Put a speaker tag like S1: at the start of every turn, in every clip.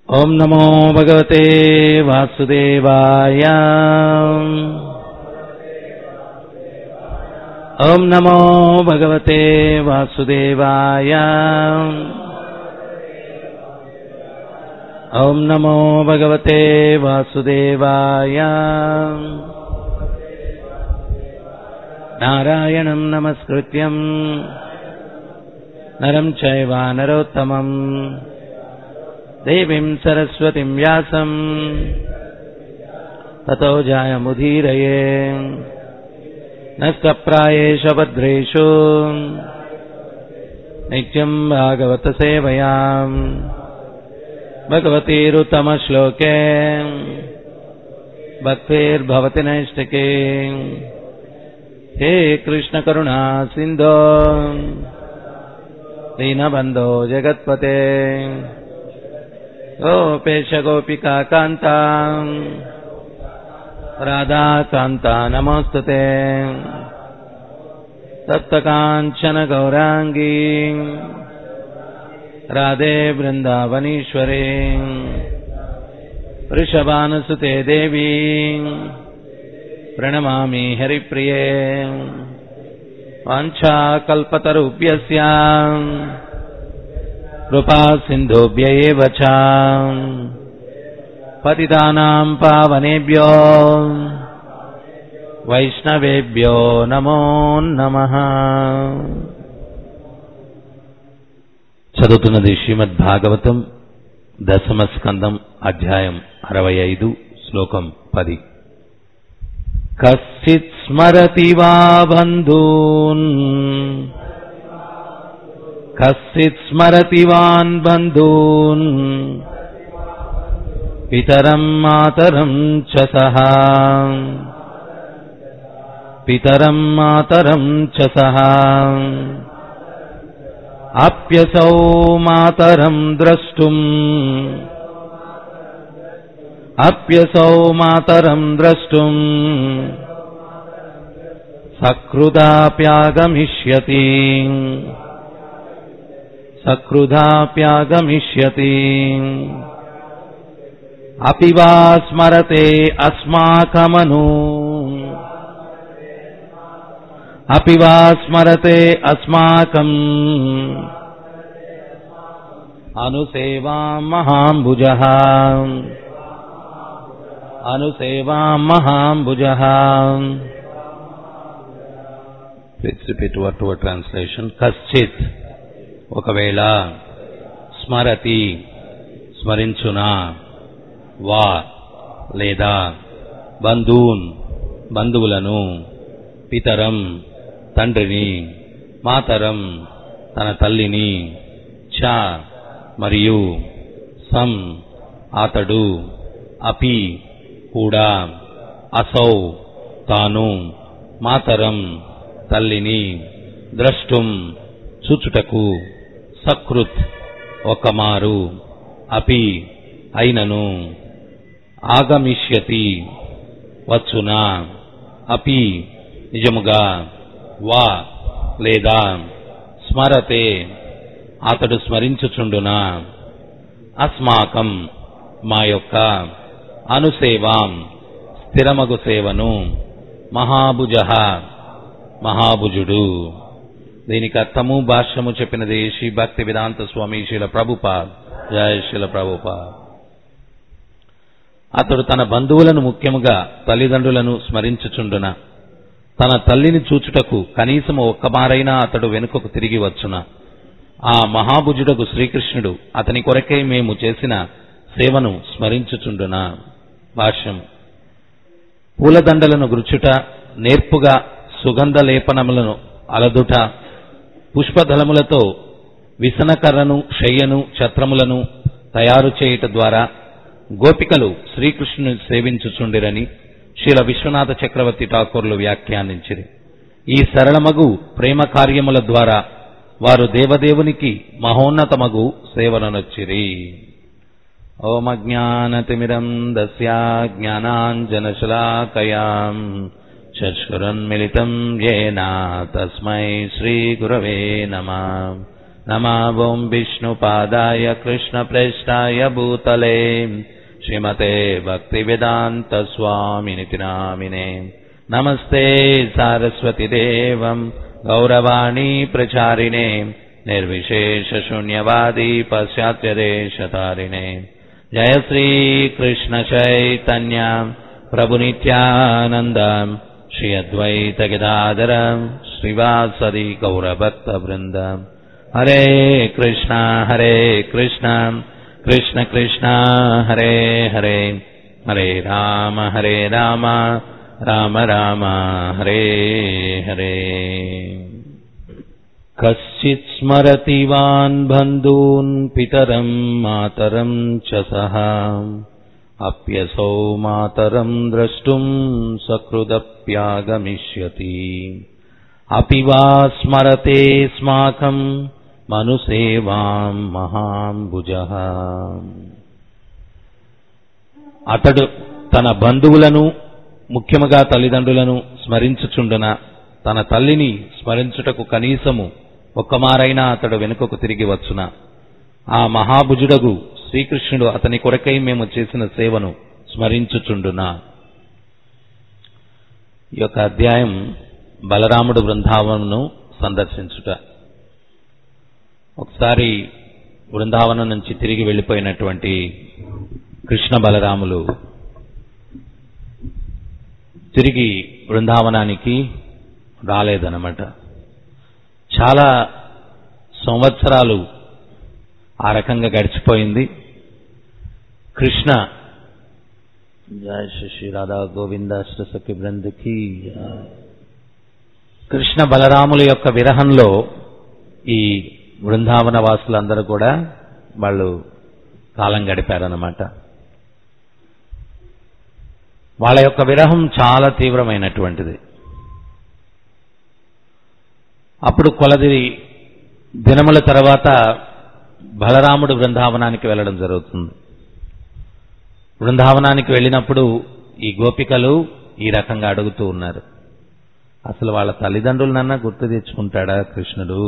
S1: ॐ नमो भगवते वासुदेवाय ॐ नमो भगवते वासुदेवाय ॐ नमो भगवते वासुदेवाय नारायणम् नमस्कृत्यम् नरम् चैव नरोत्तमम् देवीम् सरस्वतीम् व्यासम् ततो जायमुदीरये नष्टप्रायेष भद्रेषु नित्यम् भागवतसेवयाम् भगवतीरुत्तमश्लोके भक्तिर्भवति नैष्टिके हे कृष्णकरुणा सिन्धो दीनबन्धो जगत्पते गोपेश गोपिका कान्ता राधाकान्ता नमोऽस्तु ते तप्तकाञ्चन गौराङ्गी राधे वृन्दावनीश्वरे वृषभानुसुते देवी प्रणमामि हरिप्रिये वाञ्छाकल्पतरुभ्यस्य कृपा सिन्धुभ्य एव च पतितानाम् पावनेभ्यो వైష్ణవేభ్యో నమో నమః చదువుతున్నది శ్రీమద్ భాగవతం దశమ స్కందం అధ్యాయం అరవై ఐదు శ్లోకం పది కశ్చిత్ స్మరతి వా బంధూన్ కశ్చిత్ స్మరతి వాన్ బంధూన్ పితరం మాతరం చ సహా పితరం మాతరం చ సహా అప్యసౌ మాతరం ద్రష్టుम् అప్యసౌ మాతరం ద్రష్టుम् సకృదాప్యాగమిష్యతి సకృదాప్యాగమిష్యతి అపి వా స్మరతే అస్మాకమను अपि वा स्मरते अस्माकम् अनुसेवाम् महाम्बुजः अनुसेवाम् महाम्बुजः Please repeat word to word translation. కశ్చిత్ ఒకవేళ స్మరతి స్మరించునా వా లేదా బంధూన్ బంధువులను పితరం తండ్రిని మాతరం తన తల్లిని చ మరియు సం అతడు అపి కూడా అసౌ తాను మాతరం తల్లిని ద్రష్టుం చూచుటకు సకృత్ ఒకమారు అపి అయినను ఆగమిష్యతి వచ్చునా అపి నిజముగా వా లేదా స్మరతే అతడు స్మరించుచుండునా అస్మాకం మా యొక్క అనుసేవాం స్థిరమగు సేవను మహాభుజ మహాభుజుడు దీనికి అర్థము భాష్యము చెప్పినది శ్రీ భక్తి వేదాంత స్వామి శీల ప్రభుపాద్ జయ శీల ప్రభుపాద్ అతడు తన బంధువులను ముఖ్యముగా తల్లిదండ్రులను స్మరించుచుండున తన తల్లిని చూచుటకు కనీసము ఒక్కమారైనా అతడు వెనుకకు తిరిగి వచ్చున ఆ మహాభుజుడకు శ్రీకృష్ణుడు అతని కొరకై మేము చేసిన సేవను స్మరించుచుండున భాష్యం పూలదండలను గురుచుట నేర్పుగా సుగంధ లేపనములను అలదుట పుష్పదళములతో విసనకర్రను శయ్యను ఛత్రములను తయారు చేయుట ద్వారా గోపికలు శ్రీకృష్ణుని సేవించుచుండిరని శ్రీల విశ్వనాథ చక్రవర్తి ఠాకూర్లు వ్యాఖ్యానించిరి ఈ సరళమగు ప్రేమ కార్యముల ద్వారా వారు దేవదేవునికి మహోన్నతమగు సేవననొచ్చిరి ఓమజ్ఞానతిమిరం దస్యా జ్ఞానాంజనశలాకయాం చక్షురన్మిళితం ఏన తస్మై శ్రీగురవే నమ नमावों विष्णुपादाय कृष्णप्रेष्ठाय भूतले श्रीमते भक्तिवेदान्तस्वामिनिति नामिने नमस्ते सारस्वतिदेवम् गौरवाणी प्रचारिणे निर्विशेषशून्यवादी पाश्चात्यदेशतारिणे जय श्रीकृष्णचैतन्य प्रभुनित्यानन्द श्री अद्वैतगदाधर श्रीवासदि गौरभक्तवृन्द हरे कृष्ण हरे कृष्ण कृष्ण कृष्ण हरे हरे हरे राम हरे राम राम राम हरे हरे कश्चित् स्मरति वान् बन्धून् पितरम् मातरम् च सः अप्यसौ मातरम् द्रष्टुम् सकृदप्यागमिष्यति अपि वा स्मरते स्माकम् మనుసేవాం మహాంబుజ అతడు తన బంధువులను ముఖ్యముగా తల్లిదండ్రులను స్మరించుచుండున తన తల్లిని స్మరించుటకు కనీసము ఒక్కమారైనా అతడు వెనుకకు తిరిగి వచ్చున ఆ మహాభుజుడగు శ్రీకృష్ణుడు అతని కొరకై మేము చేసిన సేవను స్మరించుచుండునా ఈ యొక్క అధ్యాయం బలరాముడు బృందావనను సందర్శించుట ఒకసారి బృందావనం నుంచి తిరిగి వెళ్ళిపోయినటువంటి కృష్ణ బలరాములు తిరిగి బృందావనానికి రాలేదన్నమాట చాలా సంవత్సరాలు ఆ రకంగా గడిచిపోయింది కృష్ణ జయ శ్రీ రాధా గోవిందాష్ట సఖి బృందకి కృష్ణ బలరాముల యొక్క విరహంలో ఈ బృందావన వాసులందరూ కూడా వాళ్ళు కాలం గడిపారన్నమాట వాళ్ళ యొక్క విరహం చాలా తీవ్రమైనటువంటిది అప్పుడు కొలది దినముల తర్వాత బలరాముడు బృందావనానికి వెళ్ళడం జరుగుతుంది బృందావనానికి వెళ్ళినప్పుడు ఈ గోపికలు ఈ రకంగా అడుగుతూ ఉన్నారు అసలు వాళ్ళ తల్లిదండ్రులనన్నా గుర్తు తెచ్చుకుంటాడా కృష్ణుడు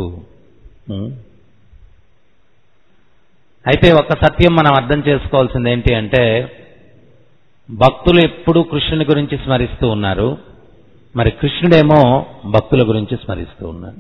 S1: అయితే ఒక సత్యం మనం అర్థం చేసుకోవాల్సింది ఏంటి అంటే భక్తులు ఎప్పుడూ కృష్ణుని గురించి స్మరిస్తూ ఉన్నారు మరి కృష్ణుడేమో భక్తుల గురించి స్మరిస్తూ ఉన్నారు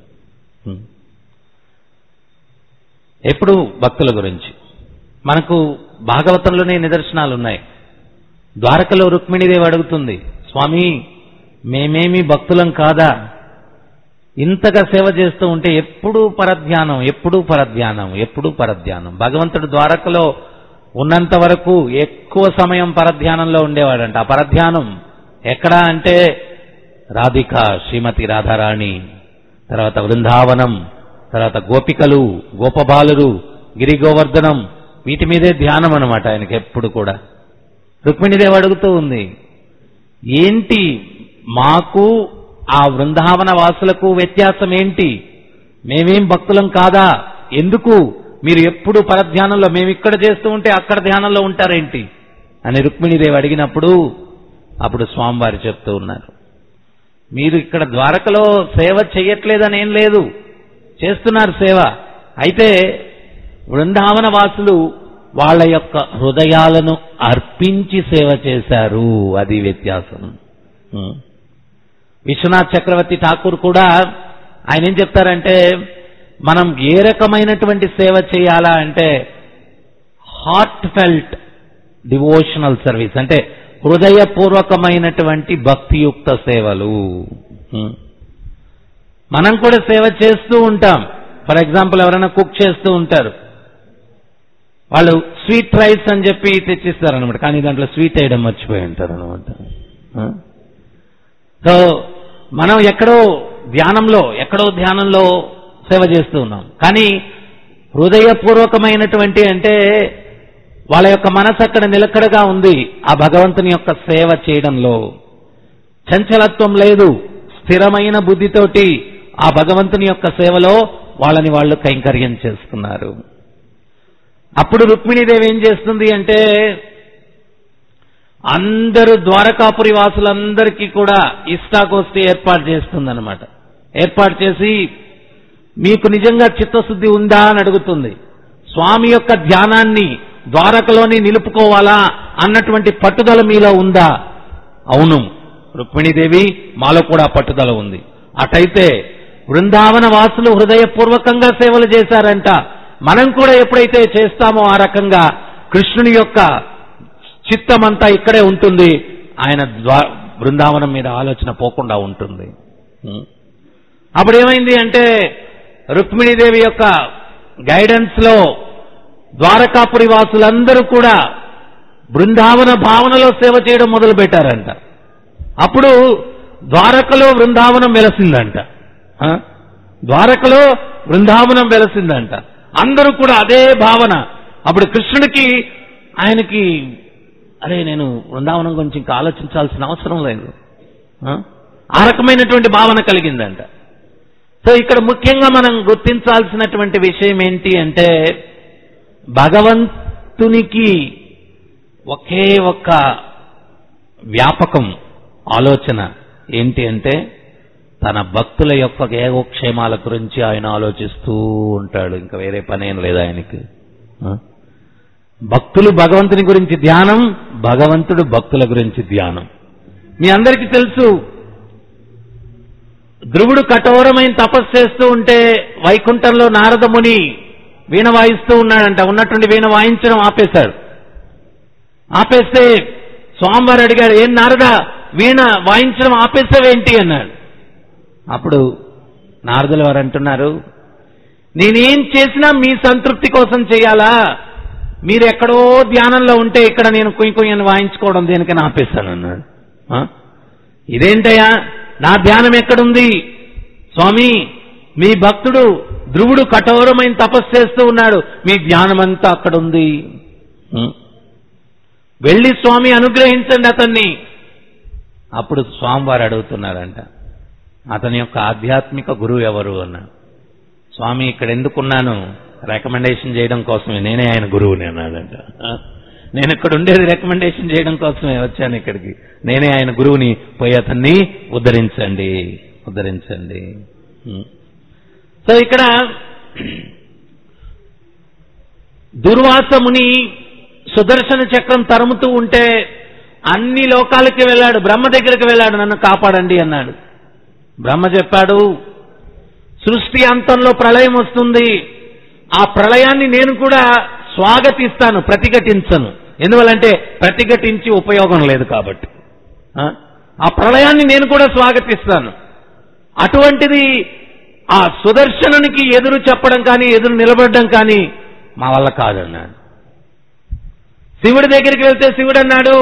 S1: ఎప్పుడు భక్తుల గురించి మనకు భాగవతంలోనే నిదర్శనాలు ఉన్నాయి ద్వారకలో రుక్మిణీదేవి అడుగుతుంది స్వామి మేమేమి భక్తులం కాదా ఇంతగా సేవ చేస్తూ ఉంటే ఎప్పుడూ పరధ్యానం ఎప్పుడూ పరధ్యానం ఎప్పుడూ పరధ్యానం భగవంతుడు ద్వారకలో ఉన్నంత వరకు ఎక్కువ సమయం పరధ్యానంలో ఉండేవాడంట ఆ పరధ్యానం ఎక్కడా అంటే రాధిక శ్రీమతి రాధారాణి తర్వాత బృందావనం తర్వాత గోపికలు గోపబాలురు గిరి గోవర్ధనం వీటి మీదే ధ్యానం అనమాట ఆయనకి ఎప్పుడు కూడా రుక్మిణిదేవి అడుగుతూ ఉంది ఏంటి మాకు ఆ బృందావన వాసులకు వ్యత్యాసం ఏంటి మేమేం భక్తులం కాదా ఎందుకు మీరు ఎప్పుడు పరధ్యానంలో మేము ఇక్కడ చేస్తూ ఉంటే అక్కడ ధ్యానంలో ఉంటారేంటి అని రుక్మిణీదేవి అడిగినప్పుడు అప్పుడు స్వామివారు చెప్తూ ఉన్నారు మీరు ఇక్కడ ద్వారకలో సేవ చేయట్లేదని ఏం లేదు చేస్తున్నారు సేవ అయితే బృందావన వాసులు వాళ్ళ యొక్క హృదయాలను అర్పించి సేవ చేశారు అది వ్యత్యాసం విశ్వనాథ్ చక్రవర్తి ఠాకూర్ కూడా ఆయన ఏం చెప్తారంటే మనం ఏ రకమైనటువంటి సేవ చేయాలా అంటే హార్ట్ ఫెల్ట్ డివోషనల్ సర్వీస్ అంటే హృదయపూర్వకమైనటువంటి భక్తియుక్త సేవలు మనం కూడా సేవ చేస్తూ ఉంటాం ఫర్ ఎగ్జాంపుల్ ఎవరైనా కుక్ చేస్తూ ఉంటారు వాళ్ళు స్వీట్ రైస్ అని చెప్పి తెచ్చిస్తారు అనమాట కానీ దాంట్లో స్వీట్ వేయడం మర్చిపోయి ఉంటారు అనమాట సో మనం ఎక్కడో ధ్యానంలో ఎక్కడో ధ్యానంలో సేవ చేస్తూ ఉన్నాం కానీ హృదయపూర్వకమైనటువంటి అంటే వాళ్ళ యొక్క మనసు అక్కడ నిలకడగా ఉంది ఆ భగవంతుని యొక్క సేవ చేయడంలో చంచలత్వం లేదు స్థిరమైన బుద్ధితోటి ఆ భగవంతుని యొక్క సేవలో వాళ్ళని వాళ్ళు కైంకర్యం చేస్తున్నారు అప్పుడు రుక్మిణీదేవి ఏం చేస్తుంది అంటే అందరూ ద్వారకాపురి వాసులందరికీ కూడా ఇష్టాగోష్ఠి ఏర్పాటు చేస్తుందన్నమాట ఏర్పాటు చేసి మీకు నిజంగా చిత్తశుద్ధి ఉందా అని అడుగుతుంది స్వామి యొక్క ధ్యానాన్ని ద్వారకలోని నిలుపుకోవాలా అన్నటువంటి పట్టుదల మీలో ఉందా అవును రుక్మిణీదేవి మాలో కూడా పట్టుదల ఉంది అటైతే బృందావన వాసులు హృదయపూర్వకంగా సేవలు చేశారంట మనం కూడా ఎప్పుడైతే చేస్తామో ఆ రకంగా కృష్ణుని యొక్క చిత్తమంతా ఇక్కడే ఉంటుంది ఆయన ద్వా బృందావనం మీద ఆలోచన పోకుండా ఉంటుంది ఉం. అప్పుడు ఏమైంది అంటే రుక్మిణీదేవి యొక్క గైడెన్స్ లో ద్వారకాపురి వాసులందరూ కూడా బృందావన భావనలో సేవ చేయడం మొదలు పెట్టారంట అప్పుడు ద్వారకలో బృందావనం వెలసిందంట ఆ? ద్వారకలో బృందావనం వెలసిందంట అందరూ కూడా అదే భావన అప్పుడు కృష్ణుడికి ఆయనకి అరే నేను బృందావనం గురించి ఇంకా ఆలోచించాల్సిన అవసరం లేదు ఆ? ఆ రకమైనటువంటి భావన కలిగిందంట సో ఇక్కడ ముఖ్యంగా మనం గుర్తించాల్సినటువంటి విషయం ఏంటి అంటే భగవంతునికి ఒకే ఒక్క వ్యాపకం ఆలోచన ఏంటి అంటే తన భక్తుల యొక్క యోగక్షేమాల గురించి ఆయన ఆలోచిస్తూ ఉంటాడు ఇంకా వేరే పనేం లేదు ఆయనకి ఆ? భక్తులు భగవంతుని గురించి ధ్యానం భగవంతుడు భక్తుల గురించి ధ్యానం మీ అందరికీ తెలుసు ధ్రువుడు కఠోరమైన తపస్సు చేస్తూ ఉంటే వైకుంఠంలో నారద ముని వీణ వాయిస్తూ ఉన్నాడంట ఉన్నట్టుండి వీణ వాయించడం ఆపేశాడు ఆపేస్తే స్వామివారు అడిగాడు ఏం నారద వీణ వాయించడం ఆపేసావేంటి అన్నాడు అప్పుడు నారదుల వారు అంటున్నారు నేనేం చేసినా మీ సంతృప్తి కోసం చేయాలా మీరు ఎక్కడో ధ్యానంలో ఉంటే ఇక్కడ నేను కుయ్యి కుయ్యని వాయించుకోవడం దేనికని ఆపేస్తాను అన్నాడు ఆ? ఇదేంటయ్యా నా ధ్యానం ఎక్కడుంది స్వామి మీ భక్తుడు ధ్రువుడు కఠోరమైన తపస్సు చేస్తూ ఉన్నాడు మీ ధ్యానమంతా అక్కడుంది ఉం? వెళ్ళి స్వామి అనుగ్రహించండి అతన్ని అప్పుడు స్వామివారు అడుగుతున్నారంట అతని యొక్క ఆధ్యాత్మిక గురువు ఎవరు అన్నాడు స్వామి ఇక్కడ ఎందుకున్నాను రికమెండేషన్ చేయడం కోసమే నేనే ఆయన గురువుని అన్నాడంట ఆ? నేను ఇక్కడ ఉండేది రికమెండేషన్ చేయడం కోసమే వచ్చాను ఇక్కడికి నేనే ఆయన గురువుని పోయి అతన్ని ఉద్ధరించండి ఉద్ధరించండి ఉం. సో ఇక్కడ దుర్వాసముని సుదర్శన చక్రం తరుముతూ ఉంటే అన్ని లోకాలకి వెళ్ళాడు బ్రహ్మ దగ్గరికి వెళ్ళాడు నన్ను కాపాడండి అన్నాడు బ్రహ్మ చెప్పాడు సృష్టి అంతంలో ప్రళయం వస్తుంది ఆ ప్రళయాన్ని నేను కూడా స్వాగతిస్తాను ప్రతిఘటించను ఎందువల్లంటే ప్రతిఘటించి ఉపయోగం లేదు కాబట్టి ఆ? ఆ ప్రళయాన్ని నేను కూడా స్వాగతిస్తాను అటువంటిది ఆ సుదర్శనునికి ఎదురు చెప్పడం కానీ ఎదురు నిలబడడం కానీ మా వల్ల కాదన్నాడు శివుడి దగ్గరికి వెళ్తే శివుడు అన్నాడు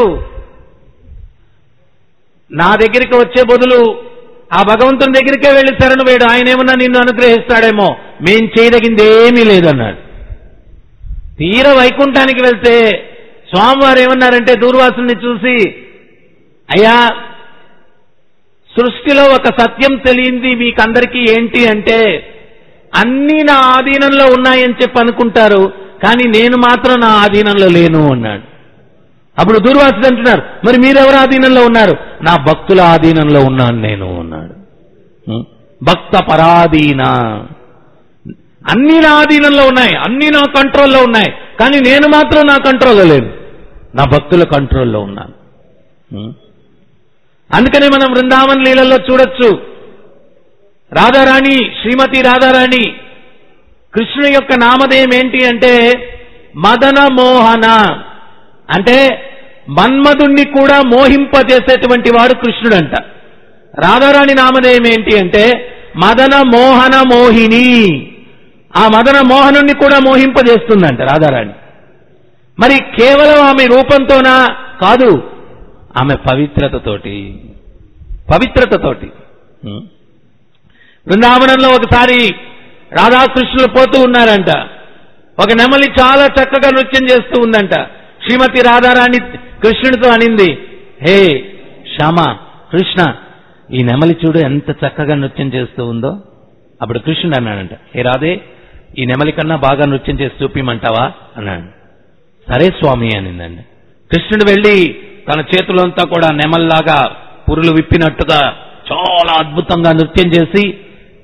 S1: నా దగ్గరికి వచ్చే బదులు ఆ భగవంతుని దగ్గరికే వెళ్లి శరణు వేడు ఆయన ఏమన్నా నిన్ను అనుగ్రహిస్తాడేమో మేం చేయదగింది ఏమీ లేదన్నాడు తీర వైకుంఠానికి వెళ్తే స్వామివారు ఏమన్నారంటే దూర్వాసుని చూసి అయ్యా సృష్టిలో ఒక సత్యం తెలియంది మీకందరికీ ఏంటి అంటే అన్నీ నా ఆధీనంలో ఉన్నాయని చెప్పి అనుకుంటారు కానీ నేను మాత్రం నా ఆధీనంలో లేను అన్నాడు అప్పుడు దూర్వాసుడు అంటున్నారు మరి మీరెవరు ఆధీనంలో ఉన్నారు నా భక్తుల ఆధీనంలో ఉన్నాను నేను అన్నాడు ఉం? భక్త పరాధీన అన్ని నా ఆధీనంలో ఉన్నాయి అన్ని నా కంట్రోల్లో ఉన్నాయి కానీ నేను మాత్రం నా కంట్రోల్లో లేను నా భక్తుల కంట్రోల్లో ఉన్నాను ఉం? అందుకనే మనం బృందావన్ లీలలో చూడొచ్చు రాధారాణి శ్రీమతి రాధారాణి కృష్ణుని యొక్క నామధేయం ఏంటి అంటే మదన మోహన అంటే మన్మధుణ్ణి కూడా మోహింపజేసేటువంటి వాడు కృష్ణుడంట రాధారాణి నామధేయం ఏంటి అంటే మదన మోహన మోహిని ఆ మదన మోహనుణ్ణి కూడా మోహింపజేస్తుందంట రాధారాణి మరి కేవలం ఆమె రూపంతోనా కాదు ఆమె పవిత్రతతోటి పవిత్రతతోటి ఉం. బృందావనంలో ఒకసారి రాధాకృష్ణులు పోతూ ఉన్నారంట ఒక నెమలి చాలా చక్కగా నృత్యం చేస్తూ ఉందంట శ్రీమతి రాధారాణి కృష్ణుడితో అనింది హే శ్యామ కృష్ణ ఈ నెమలి చూడు ఎంత చక్కగా నృత్యం చేస్తూ ఉందో అప్పుడు కృష్ణుడు అన్నాడంట హే రాధే ఈ నెమలి కన్నా బాగా నృత్యం చేసి చూపిమంటావా అన్నాడు సరే స్వామి అనిందండి కృష్ణుడు వెళ్ళి తన చేతులంతా కూడా నెమల్లాగా పురులు విప్పినట్టుగా చాలా అద్భుతంగా నృత్యం చేసి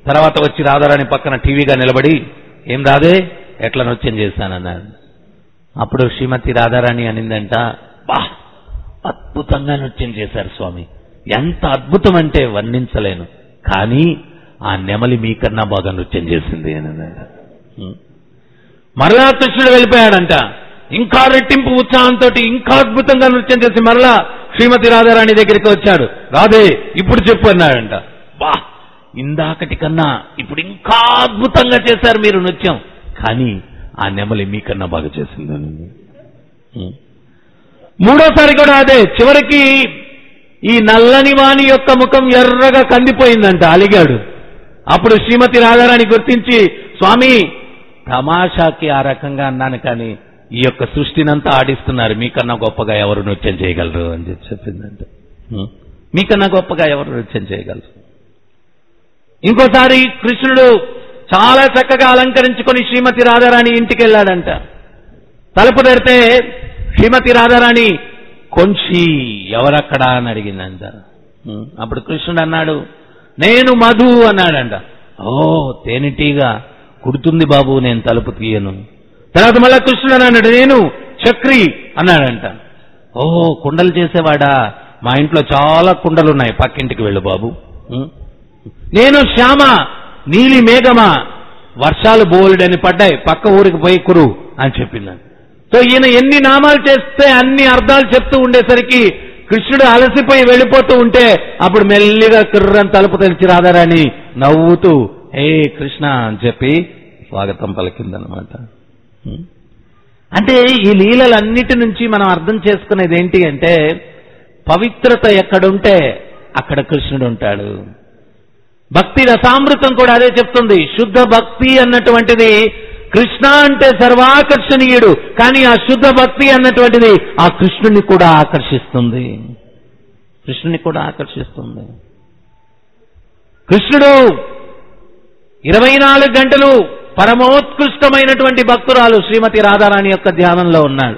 S1: తర్వాత వచ్చి రాధారాణి పక్కన టీవీగా నిలబడి ఏం రాదే ఎట్లా నృత్యం చేశానన్నాడు అప్పుడు శ్రీమతి రాధారాణి అనిందంట బా అద్భుతంగా నృత్యం చేశారు స్వామి ఎంత అద్భుతం అంటే వర్ణించలేను కానీ ఆ నెమలి మీకన్నా బాగా నృత్యం చేసింది అని అన్నాడు. ఉం. మరలా కృష్ణుడు వెళ్ళిపోయాడంట ఇంకా రెట్టింపు ఉత్సాహంతో ఇంకా అద్భుతంగా నృత్యం చేసి మరలా శ్రీమతి రాధారాణి దగ్గరికి వచ్చాడు రాధే ఇప్పుడు చెప్పు అన్నాడంట బా ఇందాకటి కన్నా ఇప్పుడు ఇంకా అద్భుతంగా చేశారు మీరు నృత్యం కానీ ఆ నెమలి మీకన్నా బాగా చేసింది అని. ఉం. మూడోసారి కూడా అదే చివరికి ఈ నల్లని వాణి యొక్క ముఖం ఎర్రగా కందిపోయిందంట అలిగాడు అప్పుడు శ్రీమతి రాధారాణి గుర్తించి స్వామి తమాషాకి ఆ రకంగా అన్నాను కానీ ఈ యొక్క సృష్టినంతా ఆడిస్తున్నారు మీకన్నా గొప్పగా ఎవరు నృత్యం చేయగలరు అని చెప్పి చెప్పిందంట ఉం. మీకన్నా గొప్పగా ఎవరు నృత్యం చేయగలరు ఇంకోసారి కృష్ణుడు చాలా చక్కగా అలంకరించుకొని శ్రీమతి రాధారాణి ఇంటికి వెళ్ళాడంట తలుపు తెరితే శ్రీమతి రాధారాణి కొంచి ఎవరక్కడా అని అడిగిందంట ఉం. అప్పుడు కృష్ణుడు అన్నాడు నేను మధు అన్నాడంట ఓ తేనెటీగా కుడుతుంది బాబు నేను తలుపు తీయను తర్వాత మళ్ళా కృష్ణుడు అన్నాడు నేను చక్రి అన్నాడంట ఓ కుండలు చేసేవాడా మా ఇంట్లో చాలా కుండలు ఉన్నాయి పక్కింటికి వెళ్ళు బాబు ఉం. నేను శ్యామ నీలి మేఘమా వర్షాలు బోల్డని పడ్డాయి పక్క ఊరికి పోయి కురు అని చెప్పిందని సో ఈయన ఎన్ని నామాలు చేస్తే అన్ని అర్థాలు చెప్తూ ఉండేసరికి కృష్ణుడు అలసిపోయి వెళ్ళిపోతూ ఉంటే అప్పుడు మెల్లిగా కుర్రని తలుపు తెలిసి రాధారాణి నవ్వుతూ హే కృష్ణ అని చెప్పి స్వాగతం పలికిందనమాట ఉం. అంటే ఈ లీలలన్నిటి నుంచి మనం అర్థం చేసుకునేది ఏంటి అంటే పవిత్రత ఎక్కడుంటే అక్కడ కృష్ణుడు ఉంటాడు భక్తి రసామృతం కూడా అదే చెప్తుంది శుద్ధ భక్తి అన్నటువంటిది కృష్ణ అంటే సర్వాకర్షణీయుడు కానీ ఆ శుద్ధ భక్తి అన్నటువంటిది ఆ కృష్ణుని కూడా ఆకర్షిస్తుంది కృష్ణుని కూడా ఆకర్షిస్తుంది కృష్ణుడు ఇరవై నాలుగు గంటలు పరమోత్కృష్టమైనటువంటి భక్తురాలు శ్రీమతి రాధారాణి యొక్క ధ్యానంలో ఉన్నాడు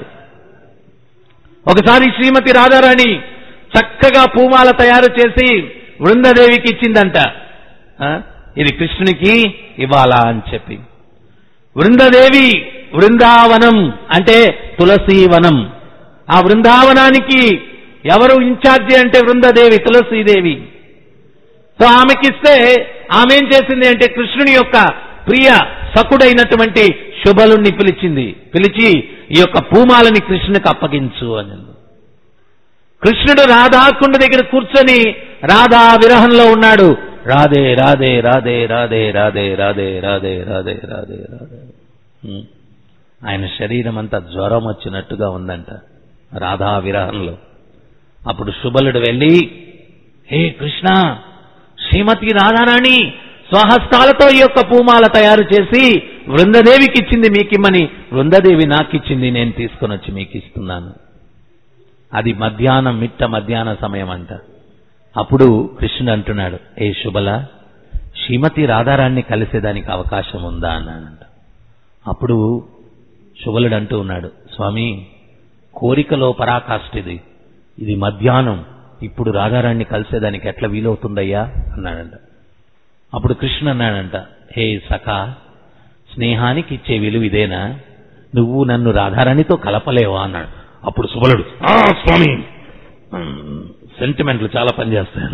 S1: ఒకసారి శ్రీమతి రాధారాణి చక్కగా పూమాల తయారు చేసి వృందదేవికి ఇచ్చిందంట ఆ, ఇది కృష్ణునికి ఇవ్వాలా అని చెప్పి వృందదేవి వృందావనం అంటే తులసీవనం ఆ వృందావనానికి ఎవరు ఇన్ఛార్జి అంటే వృందదేవి తులసీదేవి సో ఆమెకిస్తే ఆమె ఏం చేసింది అంటే కృష్ణుని యొక్క ప్రియ సకుడైనటువంటి శుభలుణ్ణి పిలిచింది పిలిచి ఈ యొక్క పూమాలని కృష్ణునికి అప్పగించు అని అంది. కృష్ణుడు రాధాకుండ దగ్గర కూర్చొని రాధా విరహంలో ఉన్నాడు రాధే రాధే రాధే రాధే రాధే రాధే రాధే రాధే రాధే రాధే ఉం. ఆయన శరీరం అంతా జ్వరం వచ్చినట్టుగా ఉందంట రాధా విరహంలో అప్పుడు శుభలుడు వెళ్ళి హే కృష్ణ శ్రీమతి రాధారాణి స్వహస్తాలతో ఈ యొక్క పూమాల తయారు చేసి వృందదేవికి ఇచ్చింది మీకిమ్మని వృందదేవి నాకిచ్చింది నేను తీసుకొని వచ్చి మీకు ఇస్తున్నాను అది మధ్యాహ్నం మిట్ట మధ్యాహ్న సమయం అంట అప్పుడు కృష్ణుడు అంటున్నాడు ఏ శుభల శ్రీమతి రాధారాణ్ణి కలిసేదానికి అవకాశం ఉందా అన్నాడంట అప్పుడు శుభలుడు అంటూ ఉన్నాడు స్వామి కోరికలో పరాకాష్టిది ఇది మధ్యాహ్నం ఇప్పుడు రాధారాణ్ణి కలిసేదానికి ఎట్లా వీలవుతుందయ్యా అన్నాడంట అప్పుడు కృష్ణ అన్నాడంట హే సఖా స్నేహానికి ఇచ్చే విలువ ఇదేనా నువ్వు నన్ను రాధారాణితో కలపలేవా అన్నాడు అప్పుడు సుబలుడు "ఆ, స్వామి సెంటిమెంట్లు చాలా పనిచేస్తాయి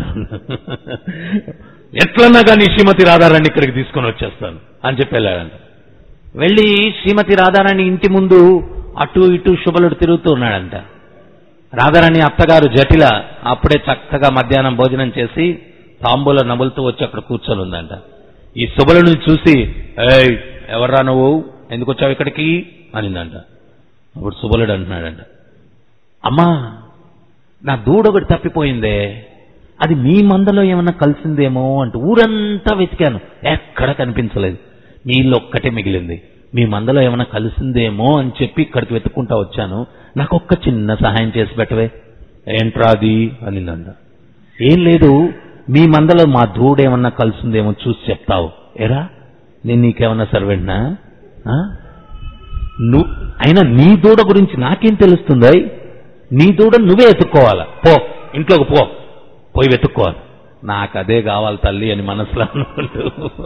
S1: ఎట్లన్నా కానీ శ్రీమతి రాధారాణి ఇక్కడికి తీసుకొని వచ్చేస్తాను అని చెప్పి వెళ్ళాడంట వెళ్ళి శ్రీమతి రాధారాణి ఇంటి ముందు అటు ఇటు శుభలుడు తిరుగుతూ ఉన్నాడంట రాధారాణి అత్తగారు జటిల అప్పుడే చక్కగా మధ్యాహ్నం భోజనం చేసి తాంబూల నములుతూ వచ్చి అక్కడ కూర్చొని ఉందంట ఈ శుభలుని చూసి ఏయ్ ఎవర్రా నువ్వు ఎందుకు వచ్చావు ఇక్కడికి అనిందంట అప్పుడు శుభలుడు అంటున్నాడంట అమ్మా నా దూడ ఒకటి తప్పిపోయిందే అది మీ మందలో ఏమన్నా కలిసిందేమో అంటూ ఊరంతా వెతికాను ఎక్కడ కనిపించలేదు మీ ఇల్లు ఒక్కటే మిగిలింది మీ మందలో ఏమైనా కలిసిందేమో అని చెప్పి ఇక్కడికి వెతుక్కుంటా వచ్చాను నాకు ఒక్క చిన్న సహాయం చేసి పెట్టవే ఏంట్రా అది అనిందంట ఏం లేదు మీ మందలో మా దూడేమన్నా కలిసిందేమో చూసి చెప్తావు ఎరా నేను నీకేమన్నా సర్వెంట్నా ఆ? నువ్వు అయినా నీ దూడ గురించి నాకేం తెలుస్తుందా నీ దూడ నువ్వే ఎత్తుక్కోవాలా పో ఇంట్లోకి పో పోయి వెతుక్కోవాలి నాకు అదే కావాలి తల్లి అని మనసులో అనుకుంటూ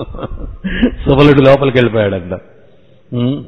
S1: సుబలుడు లోపలికి వెళ్ళిపోయాడంట ఉమ్.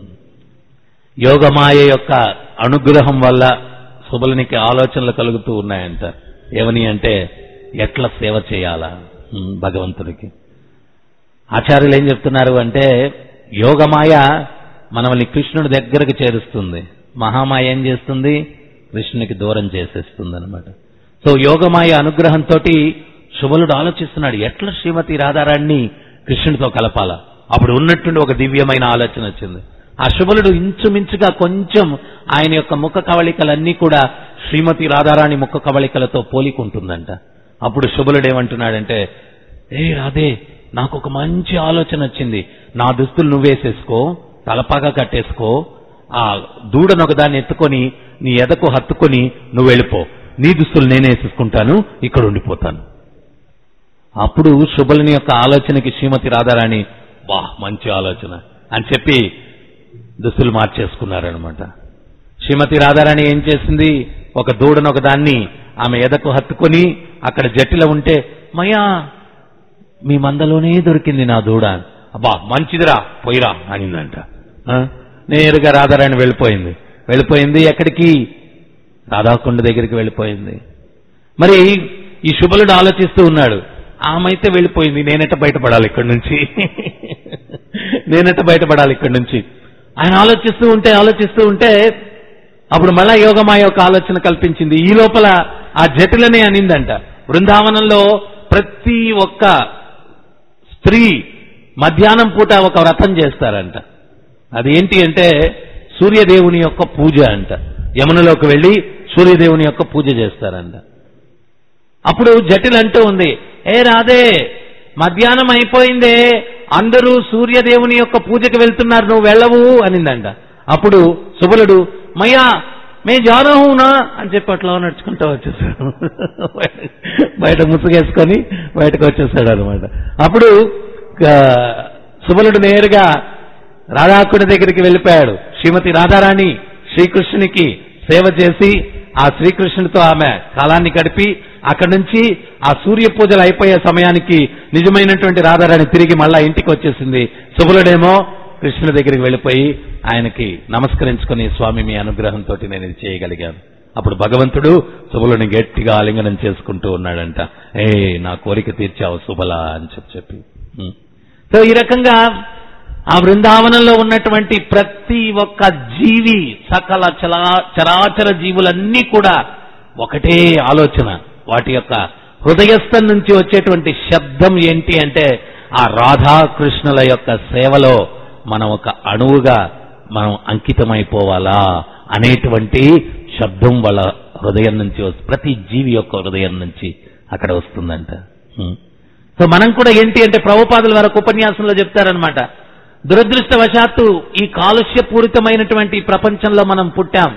S1: యోగమాయ యొక్క అనుగ్రహం వల్ల సుబలునికి ఆలోచనలు కలుగుతూ ఉన్నాయంట ఏమని అంటే ఎట్లా సేవ చేయాలా ఉమ్, భగవంతుడికి ఆచార్యులు ఏం చెప్తున్నారు అంటే యోగమాయ మనల్ని కృష్ణుడి దగ్గరకు చేరుస్తుంది మహామాయ ఏం చేస్తుంది కృష్ణునికి దూరం చేసేస్తుంది అనమాట సో యోగమాయ అనుగ్రహంతో శుభలుడు ఆలోచిస్తున్నాడు ఎట్లా శ్రీమతి రాధారాణ్ణి కృష్ణుడితో కలపాలా అప్పుడు ఉన్నట్టుండి ఒక దివ్యమైన ఆలోచన వచ్చింది ఆ శుభలుడు ఇంచుమించుగా కొంచెం ఆయన యొక్క ముఖ కవళికలన్నీ కూడా శ్రీమతి రాధారాణి ముఖ కవళికలతో పోలికుంటుందంట అప్పుడు శుభలుడు ఏమంటున్నాడంటే ఏ రాధే నాకు ఒక మంచి ఆలోచన వచ్చింది నా దుస్తులు నువ్వేసేసుకో తలపాగా కట్టేసుకో ఆ దూడను ఒకదాన్ని ఎత్తుకొని నీ ఎదకు హత్తుకొని నువ్వు వెళ్ళిపో నీ దుస్తులు నేనే వేసేసుకుంటాను ఇక్కడ ఉండిపోతాను అప్పుడు శుభలుని యొక్క ఆలోచనకి శ్రీమతి రాధారాణి వా మంచి ఆలోచన అని చెప్పి దుస్తులు మార్చేసుకున్నారనమాట శ్రీమతి రాధారాణి ఏం చేసింది ఒక దూడను ఒక దాన్ని ఆమె ఎదకు హత్తుకొని అక్కడ జట్టిలో ఉంటే మయా మీ మందలోనే దొరికింది నా దూడ అబ్బా మంచిదిరా పోయిరా అనిందంట ఆ? నేరుగా రాధారాణి వెళ్ళిపోయింది వెళ్ళిపోయింది ఎక్కడికి రాధాకుండ దగ్గరికి వెళ్ళిపోయింది మరి ఈ శుభలుడు ఆలోచిస్తూ ఉన్నాడు ఆమె అయితే వెళ్ళిపోయింది నేనెట్ట బయటపడాలి ఇక్కడి నుంచి నేనెట్ట బయటపడాలి ఇక్కడి నుంచి ఆయన ఆలోచిస్తూ ఉంటే ఆలోచిస్తూ ఉంటే అప్పుడు మళ్ళా యోగమాయ ఒక ఆలోచన కల్పించింది ఈ లోపల ఆ జటిలనే అనిందంట బృందావనంలో ప్రతి ఒక్క స్త్రీ మధ్యాహ్నం పూట ఒక వ్రతం చేస్తారంట అదేంటి అంటే సూర్యదేవుని యొక్క పూజ అంట యమునలోకి వెళ్లి సూర్యదేవుని యొక్క పూజ చేస్తారంట అప్పుడు జటిల్ అంటూ ఉంది ఏ రాదే మధ్యాహ్నం అయిపోయిందే అందరూ సూర్యదేవుని యొక్క పూజకి వెళ్తున్నారు నువ్వు వెళ్ళవు అనిందంట అప్పుడు సుబలుడు మయ్యా మే జానహునా అని చెప్పి అట్లా నడుచుకుంటూ వచ్చేసాడు బయట ముసుగేసుకొని బయటకు వచ్చేసాడు అనమాట అప్పుడు ఆ, సుబలుడు నేరుగా రాధాకుడి దగ్గరికి వెళ్ళిపోయాడు శ్రీమతి రాధారాణి శ్రీకృష్ణునికి సేవ చేసి ఆ శ్రీకృష్ణుడితో ఆమె కాలాన్ని గడిపి అక్కడి నుంచి ఆ సూర్య పూజలు అయిపోయే సమయానికి నిజమైనటువంటి రాధారాణి తిరిగి మళ్ళా ఇంటికి వచ్చేసింది సుబలుడేమో కృష్ణుడి దగ్గరికి వెళ్ళిపోయి ఆయనకి నమస్కరించుకుని స్వామి మీ అనుగ్రహంతో నేను ఇది చేయగలిగాను అప్పుడు భగవంతుడు సుబలుని గట్టిగా ఆలింగనం చేసుకుంటూ ఉన్నాడంట ఏ నా కోరిక తీర్చావు సుబల అని చెప్పి చెప్పి ఉం. సో ఈ రకంగా ఆ బృందావనంలో ఉన్నటువంటి ప్రతి ఒక్క జీవి సకల చలా చరాచర జీవులన్నీ కూడా ఒకటే ఆలోచన వాటి యొక్క హృదయస్థం నుంచి వచ్చేటువంటి శబ్దం ఏంటి అంటే ఆ రాధాకృష్ణుల యొక్క సేవలో మనం ఒక అణువుగా మనం అంకితమైపోవాలా అనేటువంటి శబ్దం వాళ్ళ హృదయం నుంచి వస్తు ప్రతి జీవి యొక్క హృదయం నుంచి అక్కడ వస్తుందంట హ్మ్. సో మనం కూడా ఏంటి అంటే ప్రభుపాదుల వరకు ఉపన్యాసంలో చెప్తారనమాట దురదృష్టవశాత్తు ఈ కాలుష్యపూరితమైనటువంటి ఈ ప్రపంచంలో మనం పుట్టాం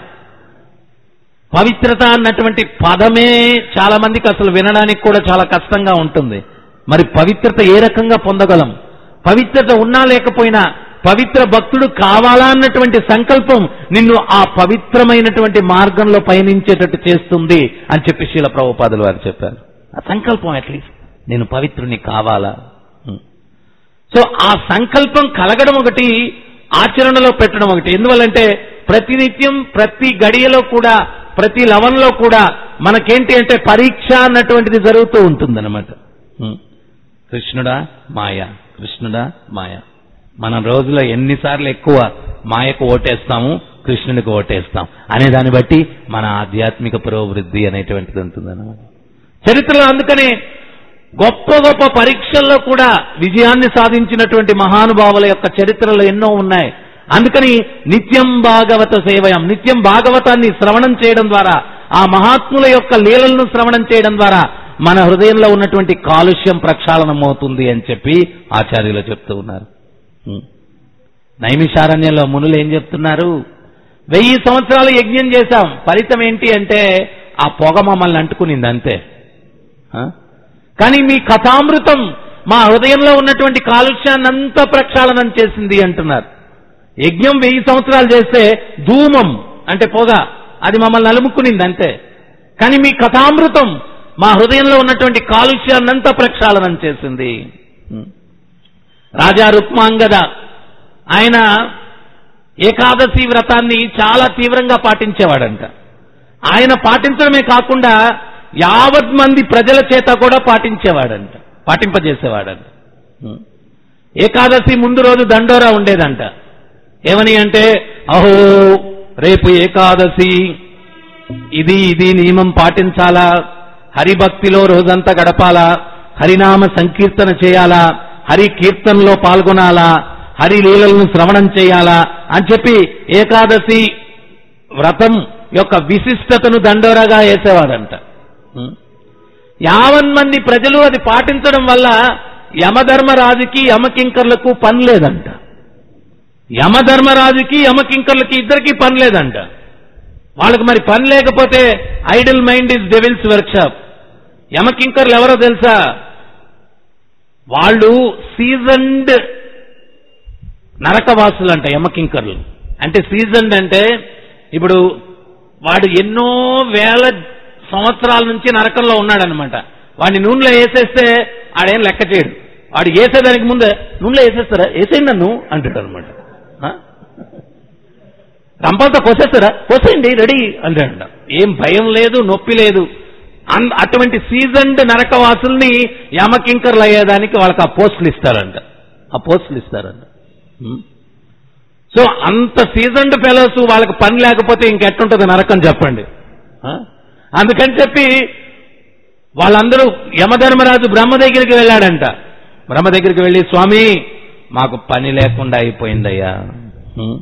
S1: పవిత్రత అన్నటువంటి పదమే చాలా మందికి అసలు వినడానికి కూడా చాలా కష్టంగా ఉంటుంది మరి పవిత్రత ఏ రకంగా పొందగలం పవిత్రత ఉన్నా లేకపోయినా పవిత్ర భక్తుడు కావాలా అన్నటువంటి సంకల్పం నిన్ను ఆ పవిత్రమైనటువంటి మార్గంలో పయనించేటట్టు చేస్తుంది అని చెప్పి శీల ప్రభుపాదులు వారు చెప్పారు ఆ సంకల్పం అట్లీస్ట్ నేను పవిత్రుని కావాలా ఉం. సో ఆ సంకల్పం కలగడం ఒకటి ఆచరణలో పెట్టడం ఒకటి ఎందువల్లంటే ప్రతినిత్యం ప్రతి గడియలో కూడా ప్రతి లవంలో కూడా మనకేంటి అంటే పరీక్ష అన్నటువంటిది జరుగుతూ ఉంటుందన్నమాట ఉం. కృష్ణుడా మాయ కృష్ణుడా మాయ మనం రోజులో ఎన్నిసార్లు ఎక్కువ మాయకు ఓటేస్తాము కృష్ణునికి ఓటేస్తాం అనే దాన్ని బట్టి మన ఆధ్యాత్మిక పురోవృద్ధి అనేటువంటిది ఉంటుందన్నమాట చరిత్రలో అందుకనే గొప్ప గొప్ప పరీక్షల్లో కూడా విజయాన్ని సాధించినటువంటి మహానుభావుల యొక్క చరిత్రలు ఎన్నో ఉన్నాయి అందుకని నిత్యం భాగవత సేవయం నిత్యం భాగవతాన్ని శ్రవణం చేయడం ద్వారా ఆ మహాత్ముల యొక్క లీలలను శ్రవణం చేయడం ద్వారా మన హృదయంలో ఉన్నటువంటి కాలుష్యం ప్రక్షాళనం అవుతుంది అని చెప్పి ఆచార్యులు చెప్తూ ఉన్నారు ఉం. నైమిషారణ్యంలో మునులు ఏం చెప్తున్నారు వెయ్యి సంవత్సరాలు యజ్ఞం చేశాం ఫలితం ఏంటి అంటే ఆ పొగ మమ్మల్ని అంటుకునింది అంతే ఆ? కానీ మీ కథామృతం మా హృదయంలో ఉన్నటువంటి కాలుష్యాన్ని అంతా ప్రక్షాళనం చేసింది అంటున్నారు యజ్ఞం వెయ్యి సంవత్సరాలు చేస్తే ధూమం అంటే పొగ అది మమ్మల్ని అలుముకునింది అంతే కానీ మీ కథామృతం మా హృదయంలో ఉన్నటువంటి కాలుష్యాన్నంతా ప్రక్షాళనం చేసింది రాజా రుక్మాంగద ఆయన ఏకాదశి వ్రతాన్ని చాలా తీవ్రంగా పాటించేవాడంట ఆయన పాటించడమే కాకుండా యావత్ మంది ప్రజల చేత కూడా పాటించేవాడంట పాటింపజేసేవాడంట ఏకాదశి ముందు రోజు దండోరా ఉండేదంట ఏమని అంటే అహో రేపు ఏకాదశి ఇది ఇది నియమం పాటించాలా హరిభక్తిలో రోజంతా గడపాలా హరినామ సంకీర్తన చేయాలా హరి కీర్తనలో పాల్గొనాలా హరి లీలలను శ్రవణం చేయాలా అని చెప్పి ఏకాదశి వ్రతం యొక్క విశిష్టతను దండోరగా వేసేవాడంట ఉం. యావన్ మంది ప్రజలు అది పాటించడం వల్ల యమధర్మరాజుకి యమకింకర్లకు పని లేదంట యమధర్మరాజుకి యమకింకర్లకి ఇద్దరికి పని లేదంట వాళ్ళకి మరి పని లేకపోతే idle mind is devil's workshop యమకింకర్లు ఎవరో తెలుసా వాళ్ళు సీజన్డ్ నరకవాసులు అంట యమకింకర్లు అంటే సీజన్డ్ అంటే ఇప్పుడు వాడు ఎన్నో వేల సంవత్సరాల నుంచి నరకంలో ఉన్నాడనమాట వాడిని నూనెలో వేసేస్తే ఆడేం లెక్క చేయడు వాడు వేసేదానికి ముందే నూనెలో వేసేస్తారా వేసేయండి నన్ను అంటాడు అనమాట రంపంతా కోసేస్తారా కోసేయండి రెడీ అంటాడు ఏం భయం లేదు నొప్పి లేదు అన్- అటువంటి సీజన్డ్ నరకవాసుల్ని యమకింకర్లు అయ్యేదానికి వాళ్ళకి ఆ పోస్టులు ఇస్తారంట ఆ పోస్టులు ఇస్తారంట ఉం. సో అంత సీజన్డ్ ఫెలోస్ వాళ్ళకి పని లేకపోతే ఇంకెట్టుంటుంది నరకం చెప్పండి ఆ? అందుకని చెప్పి వాళ్ళందరూ యమధర్మరాజు బ్రహ్మ దగ్గరికి వెళ్ళాడంట బ్రహ్మ దగ్గరికి వెళ్ళి స్వామి మాకు పని లేకుండా అయిపోయిందయ్యా ఉం.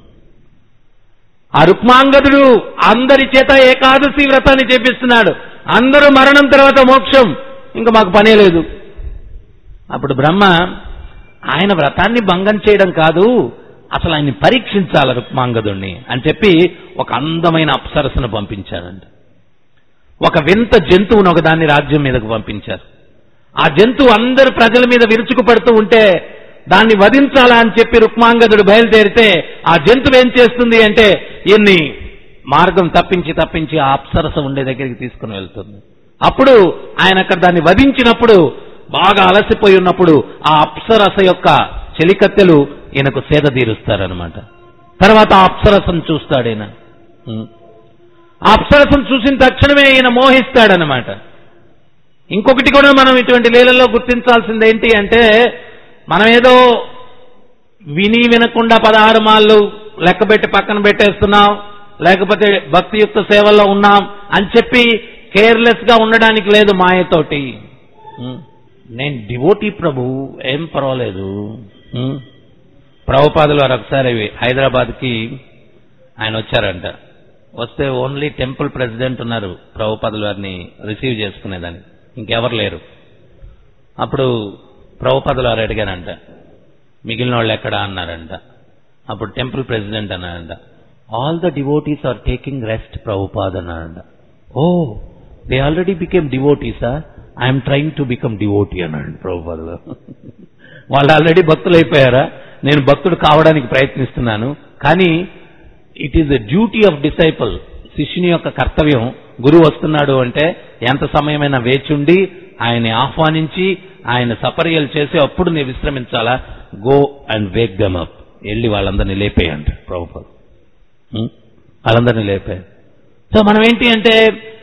S1: ఆ రుక్మాంగదుడు అందరి చేత ఏకాదశి వ్రతాన్ని చేపిస్తున్నాడు అందరూ మరణం తర్వాత మోక్షం ఇంకా మాకు పనే లేదు అప్పుడు బ్రహ్మ ఆయన వ్రతాన్ని భంగం చేయడం కాదు అసలు ఆయన్ని పరీక్షించాలి రుక్మాంగదుణ్ణి అని చెప్పి ఒక అందమైన అప్సరసను పంపించాడంట ఒక వింత జంతువును ఒక దాన్ని రాజ్యం మీదకు పంపించారు ఆ జంతువు అందరు ప్రజల మీద విరుచుకు పడుతూ ఉంటే దాన్ని వధించాలా అని చెప్పి రుక్మాంగదుడు బయలుదేరితే ఆ జంతువు ఏం చేస్తుంది అంటే ఈయన్ని మార్గం తప్పించి తప్పించి ఆ అప్సరస ఉండే దగ్గరికి తీసుకుని వెళ్తుంది అప్పుడు ఆయన అక్కడ దాన్ని వధించినప్పుడు బాగా అలసిపోయి ఉన్నప్పుడు ఆ అప్సరస యొక్క చెలికత్తెలు ఈయనకు సేద తీరుస్తారనమాట తర్వాత ఆ అప్సరసను చూస్తాడు ఈయన ఉం. ఆ అప్సరసను చూసిన తక్షణమే ఈయన మోహిస్తాడనమాట ఇంకొకటి కూడా మనం ఇటువంటి లీలల్లో గుర్తించాల్సింది ఏంటి అంటే మనం ఏదో విని వినకుండా పదహారు మాళ్ళు లెక్కబెట్టి పక్కన పెట్టేస్తున్నాం లేకపోతే భక్తియుక్త సేవల్లో ఉన్నాం అని చెప్పి కేర్లెస్ గా ఉండడానికి లేదు మాయతోటి ఉం. నేను డివోటీ ప్రభు ఏం పర్వాలేదు ఉం. ప్రభుపాదులు వారు ఒకసారి హైదరాబాద్కి ఆయన వచ్చారంట వస్తే ఓన్లీ టెంపుల్ ప్రెసిడెంట్ ఉన్నారు ప్రభుపాదుల వారిని రిసీవ్ చేసుకునేదానికి ఇంకెవరు లేరు అప్పుడు ప్రభుపాదులు వారు అడిగారంట మిగిలిన వాళ్ళు ఎక్కడ అన్నారంట అప్పుడు టెంపుల్ ప్రెసిడెంట్ అన్నారంట all the devotees are taking rest Prabhupad అన్నారంట ఓ దే ఆల్రెడీ బికేమ్ డివోటీసా I'm trying to become devotee అన్నాడు ప్రభుపాదులు వాళ్ళు ఆల్రెడీ భక్తులు అయిపోయారా నేను భక్తుడు కావడానికి ప్రయత్నిస్తున్నాను కానీ it is the duty of disciple శిష్యుని యొక్క కర్తవ్యం గురువు వస్తున్నాడు అంటే ఎంత సమయమైనా వేచుండి ఆయన్ని ఆహ్వానించి ఆయన సపర్యలు చేసి అప్పుడు నేను విశ్రమించాలా go and wake them up వెళ్ళి వాళ్ళందరినీ లేపేయండి ప్రభుత్వం వాళ్ళందరినీ లేపేయండి సో మనం ఏంటి అంటే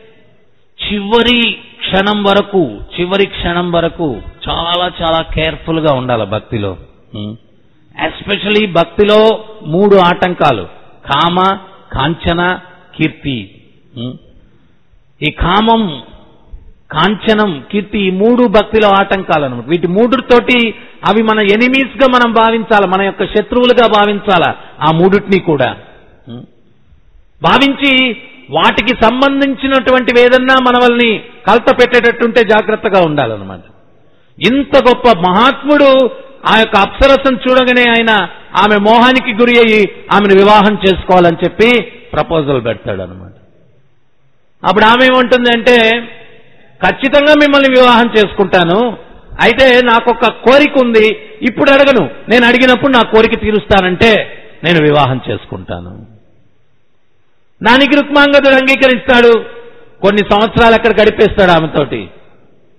S1: చివరి క్షణం వరకు చివరి క్షణం వరకు చాలా చాలా కేర్ఫుల్ గా ఉండాలి భక్తిలో ఎస్పెషలీ భక్తిలో మూడు ఆటంకాలు కామ కాంచన కీర్తి ఉం? ఈ కామం కాంచనం కీర్తి ఈ మూడు భక్తిలో ఆటంకాలు అనమాట వీటి మూడుతోటి అవి మన ఎనిమీస్ గా మనం భావించాలి మన యొక్క శత్రువులుగా భావించాలా ఆ మూడుటిని కూడా ఉం? భావించి వాటికి సంబంధించినటువంటివి ఏదన్నా మనవల్ని కలత పెట్టేటట్టుంటే జాగ్రత్తగా ఉండాలన్నమాట ఇంత గొప్ప మహాత్ముడు ఆ యొక్క అప్సరసను చూడగానే ఆయన ఆమె మోహానికి గురి అయ్యి ఆమెను వివాహం చేసుకోవాలని చెప్పి ప్రపోజల్ పెడతాడు అనమాట అప్పుడు ఆమె ఏముంటుంది అంటే ఖచ్చితంగా మిమ్మల్ని వివాహం చేసుకుంటాను అయితే నాకు ఒక కోరిక ఉంది ఇప్పుడు అడగను నేను అడిగినప్పుడు నా కోరిక తీరుస్తానంటే నేను వివాహం చేసుకుంటాను దానికి రుక్మాంగదుడు అంగీకరిస్తాడు కొన్ని సంవత్సరాలు అక్కడ గడిపేస్తాడు ఆమెతోటి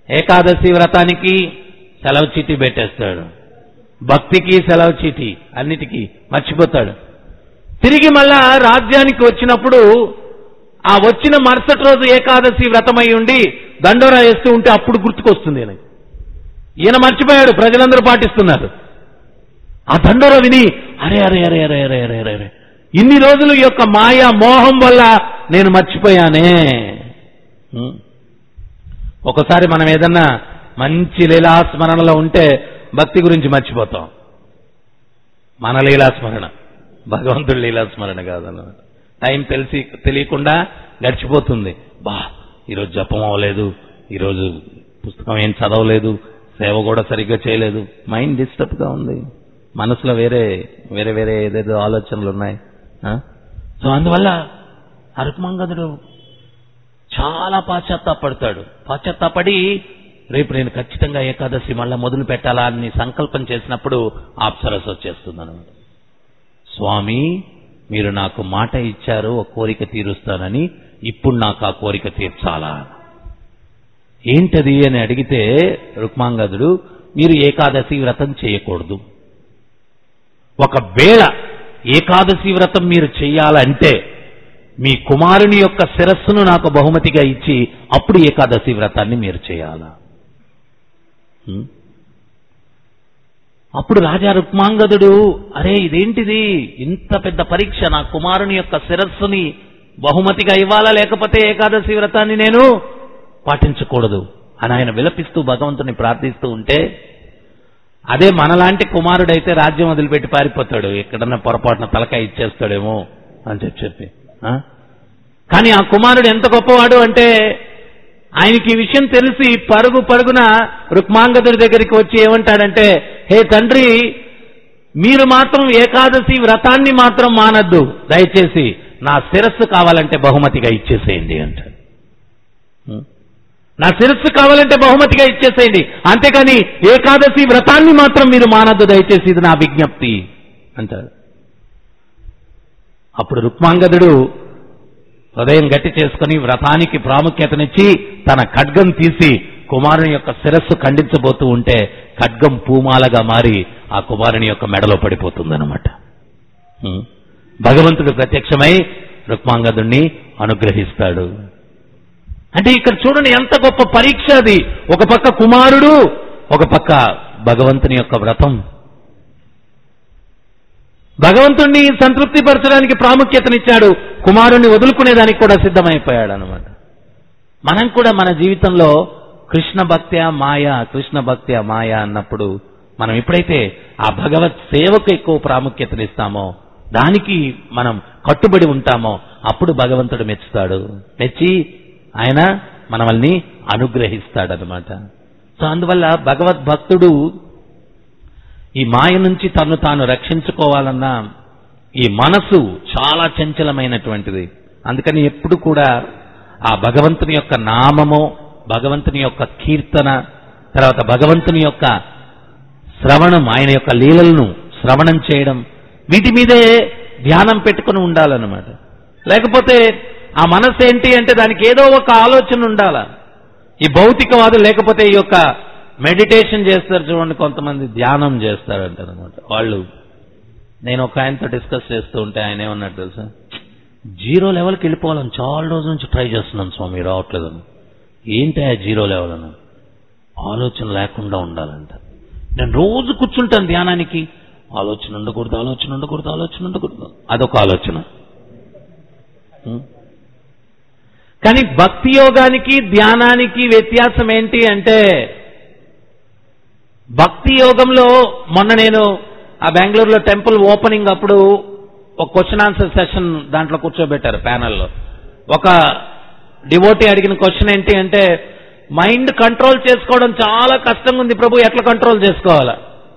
S1: ఏకాదశి వ్రతానికి సెలవు చీటీ పెట్టేస్తాడు భక్తికి సెలవు చీటీ అన్నిటికీ మర్చిపోతాడు తిరిగి మళ్ళా రాజ్యానికి వచ్చినప్పుడు ఆ వచ్చిన మరుసటి రోజు ఏకాదశి వ్రతమై ఉండి దండోరా వేస్తూ ఉంటే అప్పుడు గుర్తుకొస్తుంది ఈయనకి ఈయన మర్చిపోయాడు ప్రజలందరూ పాటిస్తున్నారు ఆ దండోర విని అరే అరే అరే అరే అరే అరే అరే అరే ఇన్ని రోజులు ఈ యొక్క మాయ మోహం వల్ల నేను మర్చిపోయానే ఉం. ఒకసారి మనం ఏదన్నా మంచి లీలాస్మరణలో ఉంటే భక్తి గురించి మర్చిపోతాం మన లీలాస్మరణ భగవంతుడి లీలాస్మరణ కాదన్నమాట టైం తెలిసి తెలియకుండా గడిచిపోతుంది బా ఈరోజు జపం అవ్వలేదు ఈరోజు పుస్తకం ఏం చదవలేదు సేవ కూడా సరిగ్గా చేయలేదు మైండ్ డిస్టర్బ్ గా ఉంది మనసులో వేరే వేరే వేరే ఏదేదో ఆలోచనలు ఉన్నాయి ఆ? సో అందువల్ల అరుక్మంగదుడు చాలా పాశ్చాత్తాపడతాడు పాశ్చాత్తాపడి రేపు నేను ఖచ్చితంగా ఏకాదశి మళ్ళా మొదలు పెట్టాలా అని సంకల్పం చేసినప్పుడు ఆప్సరస్ వచ్చేస్తుంది అనమాట స్వామి మీరు నాకు మాట ఇచ్చారు ఒక కోరిక తీరుస్తానని ఇప్పుడు నాకు ఆ కోరిక తీర్చాలా ఏంటది అని అడిగితే రుక్మాంగదుడు మీరు ఏకాదశి వ్రతం చేయకూడదు ఒకవేళ ఏకాదశి వ్రతం మీరు చెయ్యాలంటే మీ కుమారుని యొక్క శిరస్సును నాకు బహుమతిగా ఇచ్చి అప్పుడు ఏకాదశి వ్రతాన్ని మీరు చేయాలా హ్మ్? అప్పుడు రాజా రుక్మాంగదుడు అరే ఇదేంటిది ఇంత పెద్ద పరీక్ష నా కుమారుని యొక్క శిరస్సుని బహుమతిగా ఇవ్వాలా లేకపోతే ఏకాదశి వ్రతాన్ని నేను పాటించకూడదు అని ఆయన విలపిస్తూ భగవంతుని ప్రార్థిస్తూ ఉంటే అదే మనలాంటి కుమారుడైతే రాజ్యం వదిలిపెట్టి పారిపోతాడు ఎక్కడన్నా పొరపాటున తలకాయ ఇచ్చేస్తాడేమో అని చెప్పి చెప్పి ఆ? కానీ ఆ కుమారుడు ఎంత గొప్పవాడు అంటే ఆయనకి ఈ విషయం తెలిసి పరుగు పరుగున రుక్మాంగదుడి దగ్గరికి వచ్చి ఏమంటాడంటే హే తండ్రి మీరు మాత్రం ఏకాదశి వ్రతాన్ని మాత్రం మానద్దు దయచేసి నా శిరస్సు కావాలంటే బహుమతిగా ఇచ్చేసేయండి అంటాడు ఉం? నా శిరస్సు కావాలంటే బహుమతిగా ఇచ్చేసేయండి అంతేకాని ఏకాదశి వ్రతాన్ని మాత్రం మీరు మానద్దు దయచేసి ఇది నా విజ్ఞప్తి అంటాడు అప్పుడు రుక్మాంగదుడు హృదయం గట్టి చేసుకుని వ్రతానికి ప్రాముఖ్యతనిచ్చి తన ఖడ్గం తీసి కుమారుని యొక్క శిరస్సు ఖండించబోతూ ఉంటే ఖడ్గం పూమాలగా మారి ఆ కుమారుని యొక్క మెడలో పడిపోతుందన్నమాట ఉం. భగవంతుడు ప్రత్యక్షమై రుక్మాంగదుణ్ణి అనుగ్రహిస్తాడు అంటే ఇక్కడ చూడండి ఎంత గొప్ప పరీక్ష అది ఒక పక్క కుమారుడు ఒక పక్క భగవంతుని యొక్క వ్రతం భగవంతుణ్ణి సంతృప్తిపరచడానికి ప్రాముఖ్యతనిచ్చాడు కుమారుణ్ణి వదులుకునేదానికి కూడా సిద్ధమైపోయాడు అనమాట మనం కూడా మన జీవితంలో కృష్ణ భక్త్యా మాయ కృష్ణ భక్త్యా మాయ అన్నప్పుడు మనం ఎప్పుడైతే ఆ భగవత్ సేవకు ఎక్కువ ప్రాముఖ్యతనిస్తామో దానికి మనం కట్టుబడి ఉంటామో అప్పుడు భగవంతుడు మెచ్చుతాడు మెచ్చి ఆయన మనల్ని అనుగ్రహిస్తాడనమాట సో అందువల్ల భగవద్భక్తుడు ఈ మాయ నుంచి తను తాను రక్షించుకోవాలన్నా ఈ మనసు చాలా చంచలమైనటువంటిది అందుకని ఎప్పుడు కూడా ఆ భగవంతుని యొక్క నామము భగవంతుని యొక్క కీర్తన తర్వాత భగవంతుని యొక్క శ్రవణం ఆయన యొక్క లీలలను శ్రవణం చేయడం వీటి మీదే ధ్యానం పెట్టుకుని ఉండాలన్నమాట లేకపోతే ఆ మనసు ఏంటి అంటే దానికి ఏదో ఒక ఆలోచన ఉండాలా ఈ భౌతికవాదులు లేకపోతే ఈ యొక్క మెడిటేషన్ చేస్తారు చూడండి కొంతమంది ధ్యానం చేస్తారంటారు అనమాట వాళ్ళు నేను ఒక ఆయనతో డిస్కస్ చేస్తూ ఉంటే ఆయన ఏమన్నాడు తెలుసా జీరో లెవెల్కి వెళ్ళిపోవాలని చాలా రోజుల నుంచి ట్రై చేస్తున్నాను స్వామి రావట్లేదని ఏంటి ఆ జీరో లెవెల్ అని ఆలోచన లేకుండా ఉండాలంట నేను రోజు కూర్చుంటాను ధ్యానానికి ఆలోచన ఉండకూడదు ఆలోచన ఉండకూడదు ఆలోచన ఉండకూడదు అదొక ఆలోచన ఉం? కానీ భక్తి యోగానికి ధ్యానానికి వ్యత్యాసం ఏంటి అంటే భక్తి యోగంలో మొన్న నేను ఆ బెంగళూరులో టెంపుల్ ఓపెనింగ్ అప్పుడు ఒక క్వశ్చన్ ఆన్సర్ సెషన్ దాంట్లో కూర్చోబెట్టారు ప్యానల్లో ఒక డివోటీ అడిగిన క్వశ్చన్ ఏంటి అంటే మైండ్ కంట్రోల్ చేసుకోవడం చాలా కష్టంగా ఉంది ప్రభు ఎట్లా కంట్రోల్ చేసుకోవాలా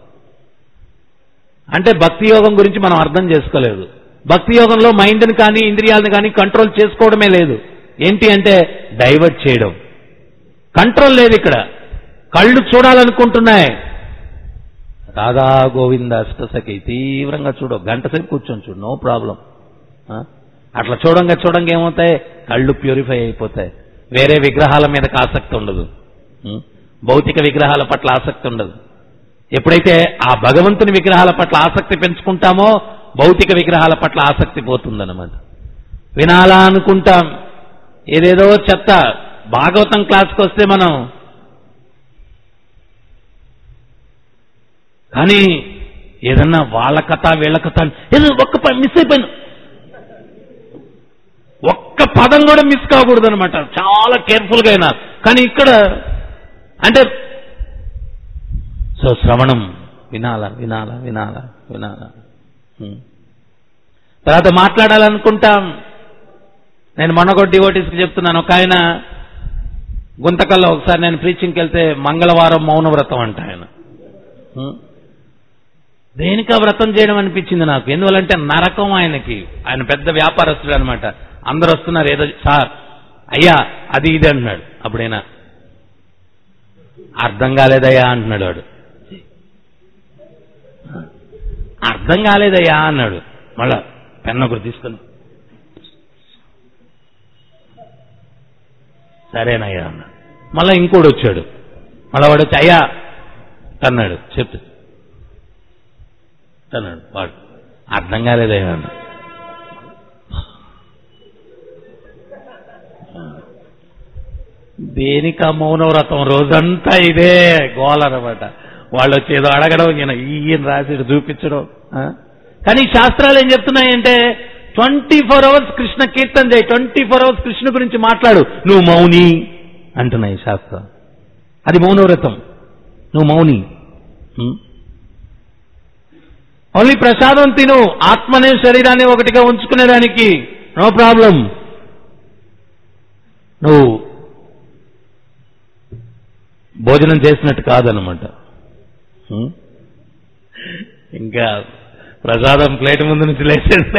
S1: అంటే భక్తి యోగం గురించి మనం అర్థం చేసుకోలేదు భక్తి యోగంలో మైండ్ని కానీ ఇంద్రియాలను కానీ కంట్రోల్ చేసుకోవడమే లేదు ఏంటి అంటే డైవర్ట్ చేయడం కంట్రోల్ లేదు ఇక్కడ కళ్ళు చూడాలనుకుంటున్నాయి రాధా గోవింద అష్టసఖి తీవ్రంగా చూడు గంట సేపు కూర్చొని చూడు నో ప్రాబ్లం అట్లా చూడంగా చూడంగా ఏమవుతాయి కళ్ళు ప్యూరిఫై అయిపోతాయి వేరే విగ్రహాల మీదకి ఆసక్తి ఉండదు ఉం? భౌతిక విగ్రహాల పట్ల ఆసక్తి ఉండదు ఎప్పుడైతే ఆ భగవంతుని విగ్రహాల పట్ల ఆసక్తి పెంచుకుంటామో భౌతిక విగ్రహాల పట్ల ఆసక్తి పోతుందన్నమాట వినాలా అనుకుంటాం ఏదేదో చెత్త భాగవతం క్లాస్కి వస్తే మనం కానీ ఏదన్నా వాళ్ళ కథ వీళ్ళ కథ అని, ఏదో ఒక్క ప- మిస్ అయిపోయాను ఒక్క పదం కూడా మిస్ కాకూడదు అనమాట చాలా కేర్ఫుల్గా అయినా కానీ ఇక్కడ అంటే సో శ్రవణం వినాల వినాల వినాల వినాల ఉం. తర్వాత మాట్లాడాలనుకుంటాం నేను మొన్న కూడా డివోటీస్కి చెప్తున్నాను ఒక ఆయన గుంతకల్లో ఒకసారి నేను ప్రీచింగ్కి వెళ్తే మంగళవారం మౌన వ్రతం అంట ఆయన ఉం. దేనికా వ్రతం చేయడం అనిపించింది నాకు ఎందువల్లంటే నరకం ఆయనకి ఆయన పెద్ద వ్యాపారస్తుడు అనమాట అందరు వస్తున్నారు ఏదో సార్ అయ్యా అది ఇది అంటున్నాడు అప్పుడైనా అర్థం కాలేదయ్యా అంటున్నాడు వాడు అర్థం కాలేదయ్యా అన్నాడు మళ్ళా పెన్ ఒకటి తీసుకొని సరేనయ్యా అన్నాడు మళ్ళా ఇంకోటి వచ్చాడు మళ్ళా వాడు వచ్చి అయ్యా అన్నాడు చెప్పు అన్నాడు వాడు అర్థం కాలేదయ్యా అన్నాడు దేనిక మౌనవ్రతం రోజంతా ఇదే గోలనమాట వాళ్ళు వచ్చి ఏదో అడగడం ఈయన ఈయన రాసి చూపించడం ఆ? కానీ ఈ శాస్త్రాలు ఏం చెప్తున్నాయంటే ట్వంటీ ఫోర్ అవర్స్ కృష్ణ కీర్తన చేయి ట్వంటీ ఫోర్ అవర్స్ కృష్ణ గురించి మాట్లాడు నువ్వు మౌని అంటున్నాయి ఈ శాస్త్రం అది మౌనవ్రతం నువ్వు మౌని ఉం? ఓన్లీ ప్రసాదం తిను ఆత్మనే శరీరాన్ని ఒకటిగా ఉంచుకునేదానికి నో ప్రాబ్లం నువ్వు భోజనం చేసినట్టు కాదనమాట ఉం? ఇంకా ప్రసాదం ప్లేట్ ముందు నుంచి లేచేది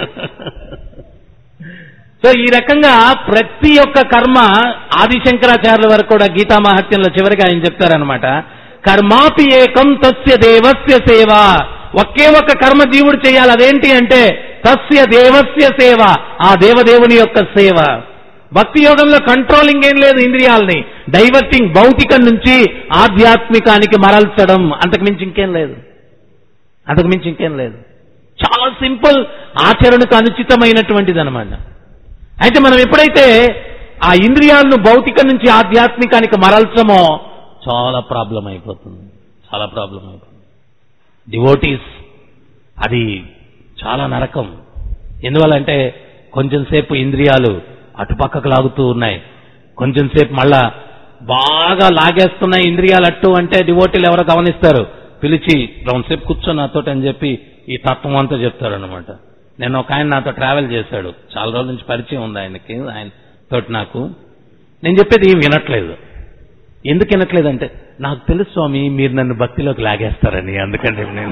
S1: సో ఈ రకంగా ప్రతి ఒక్క కర్మ ఆదిశంకరాచార్యుల వరకు కూడా గీతా మహత్యంలో చివరికి ఆయన చెప్తారనమాట కర్మాపి ఏకం తస్య దేవస్య సేవ ఒకే ఒక్క కర్మ జీవుడు చేయాలి అదేంటి అంటే తస్య దేవస్య సేవ ఆ దేవదేవుని యొక్క సేవ భక్తి యోగంలో కంట్రోలింగ్ ఏం లేదు ఇంద్రియాలని డైవర్టింగ్ భౌతికం నుంచి ఆధ్యాత్మికానికి మరల్చడం అంతకు మించి ఇంకేం లేదు అంతకు మించి ఇంకేం లేదు చాలా సింపుల్ ఆచరణకు అనుచితమైనటువంటిది అనమాట అయితే మనం ఎప్పుడైతే ఆ ఇంద్రియాలను భౌతికం నుంచి ఆధ్యాత్మికానికి మరల్చమో చాలా ప్రాబ్లం అయిపోతుంది చాలా ప్రాబ్లం అయిపోతుంది డివోటీస్ అది చాలా నరకం ఎందువల్లంటే కొంచెం సేపు ఇంద్రియాలు అటుపక్కకు లాగుతూ ఉన్నాయి కొంచెం సేపు మళ్ళా బాగా లాగేస్తున్నాయి ఇంద్రియాలు అట్టు అంటే డివోటీలు ఎవరో గమనిస్తారు పిలిచి సేపు కూర్చొని నాతో అని చెప్పి ఈ తత్వం అంతా చెప్తారు అనమాట నేను ఒక ఆయన నాతో ట్రావెల్ చేశాడు చాలా రోజుల నుంచి పరిచయం ఉంది ఆయనకి ఆయన తోటి నాకు నేను చెప్పేది ఏం వినట్లేదు ఎందుకు వినట్లేదంటే నాకు తెలుసు స్వామి మీరు నన్ను భక్తిలోకి లాగేస్తారని అందుకంటే నేను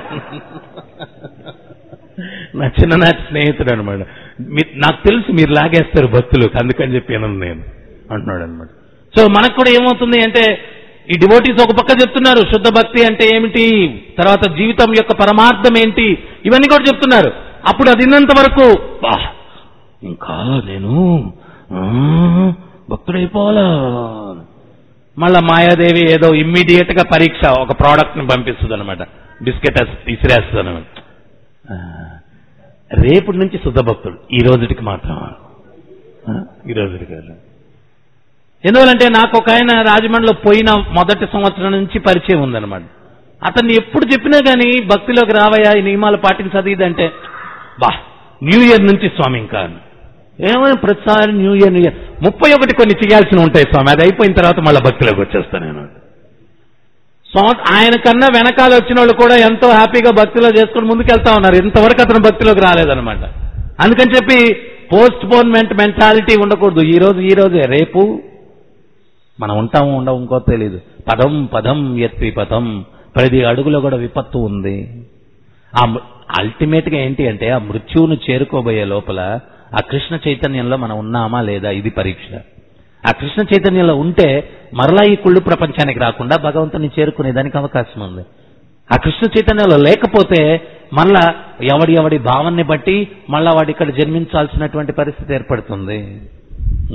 S1: నా చిన్ననాటి స్నేహితుడు అనమాట నాకు తెలుసు మీరు లాగేస్తారు భక్తులకు అందుకని చెప్పి వినను నేను అంటున్నాడు అనమాట సో మనకు కూడా ఏమవుతుంది అంటే ఈ డివోటీస్ ఒక పక్క చెప్తున్నారు శుద్ధ భక్తి అంటే ఏమిటి తర్వాత జీవితం యొక్క పరమార్థం ఏంటి ఇవన్నీ కూడా చెప్తున్నారు అప్పుడు అది విన్నంత వరకు "బా, ఇంకా నేను ఆ, భక్తుడైపోవాలా మళ్ళా మాయాదేవి ఏదో ఇమ్మీడియట్ గా పరీక్ష ఒక ప్రోడక్ట్ ని పంపిస్తుంది అనమాట బిస్కెట్ ఇసిరేస్తుంది అనమాట ఆ, రేపటి నుంచి శుద్ధ భక్తుడు ఈ రోజుటికి మాత్రం ఆ, ఈ రోజుటికి కాదు. ఎందువలంటే నాకు ఒక ఆయన రాజమండ్రిలో పోయిన మొదటి సంవత్సరం నుంచి పరిచయం ఉందన్నమాట అతన్ని ఎప్పుడు చెప్పినా కానీ భక్తిలోకి రావయ్యా ఈ నియమాలు పాటించదు ఇదంటే బా న్యూ ఇయర్ నుంచి స్వామి ఇంకా అని. ఏమైనా ప్రతిసారి న్యూ ఇయర్ న్యూ ఇయర్ ముప్పై ఒకటి కొన్ని చేయాల్సి ఉంటాయి స్వామి అది అయిపోయిన తర్వాత మళ్ళీ భక్తిలోకి వచ్చేస్తాను నేను సంవ- ఆయన కన్నా వెనకాల వచ్చిన వాళ్ళు కూడా ఎంతో హ్యాపీగా భక్తిలో చేసుకుని ముందుకెళ్తా ఉన్నారు ఇంతవరకు అతను భక్తిలోకి రాలేదన్నమాట అందుకని చెప్పి పోస్ట్ పోన్మెంట్ మెంటాలిటీ ఉండకూడదు ఈ రోజు ఈ రోజే రేపు మనం ఉంటాము ఉండవు ఇంకో తెలియదు పదం పదం ఎత్తి పదం ప్రతి అడుగులో కూడా విపత్తు ఉంది ఆ అల్టిమేట్ గా ఏంటి అంటే ఆ మృత్యువును చేరుకోబోయే లోపల ఆ కృష్ణ చైతన్యంలో మనం ఉన్నామా లేదా ఇది పరీక్ష ఆ కృష్ణ చైతన్యంలో ఉంటే మరలా ఈ కుళ్ళు ప్రపంచానికి రాకుండా భగవంతుని చేరుకునేదానికి అవకాశం ఉంది ఆ కృష్ణ చైతన్యంలో లేకపోతే మళ్ళా ఎవడి ఎవడి భావాన్ని బట్టి మళ్ళా వాడు ఇక్కడ జన్మించాల్సినటువంటి పరిస్థితి ఏర్పడుతుంది ఉం.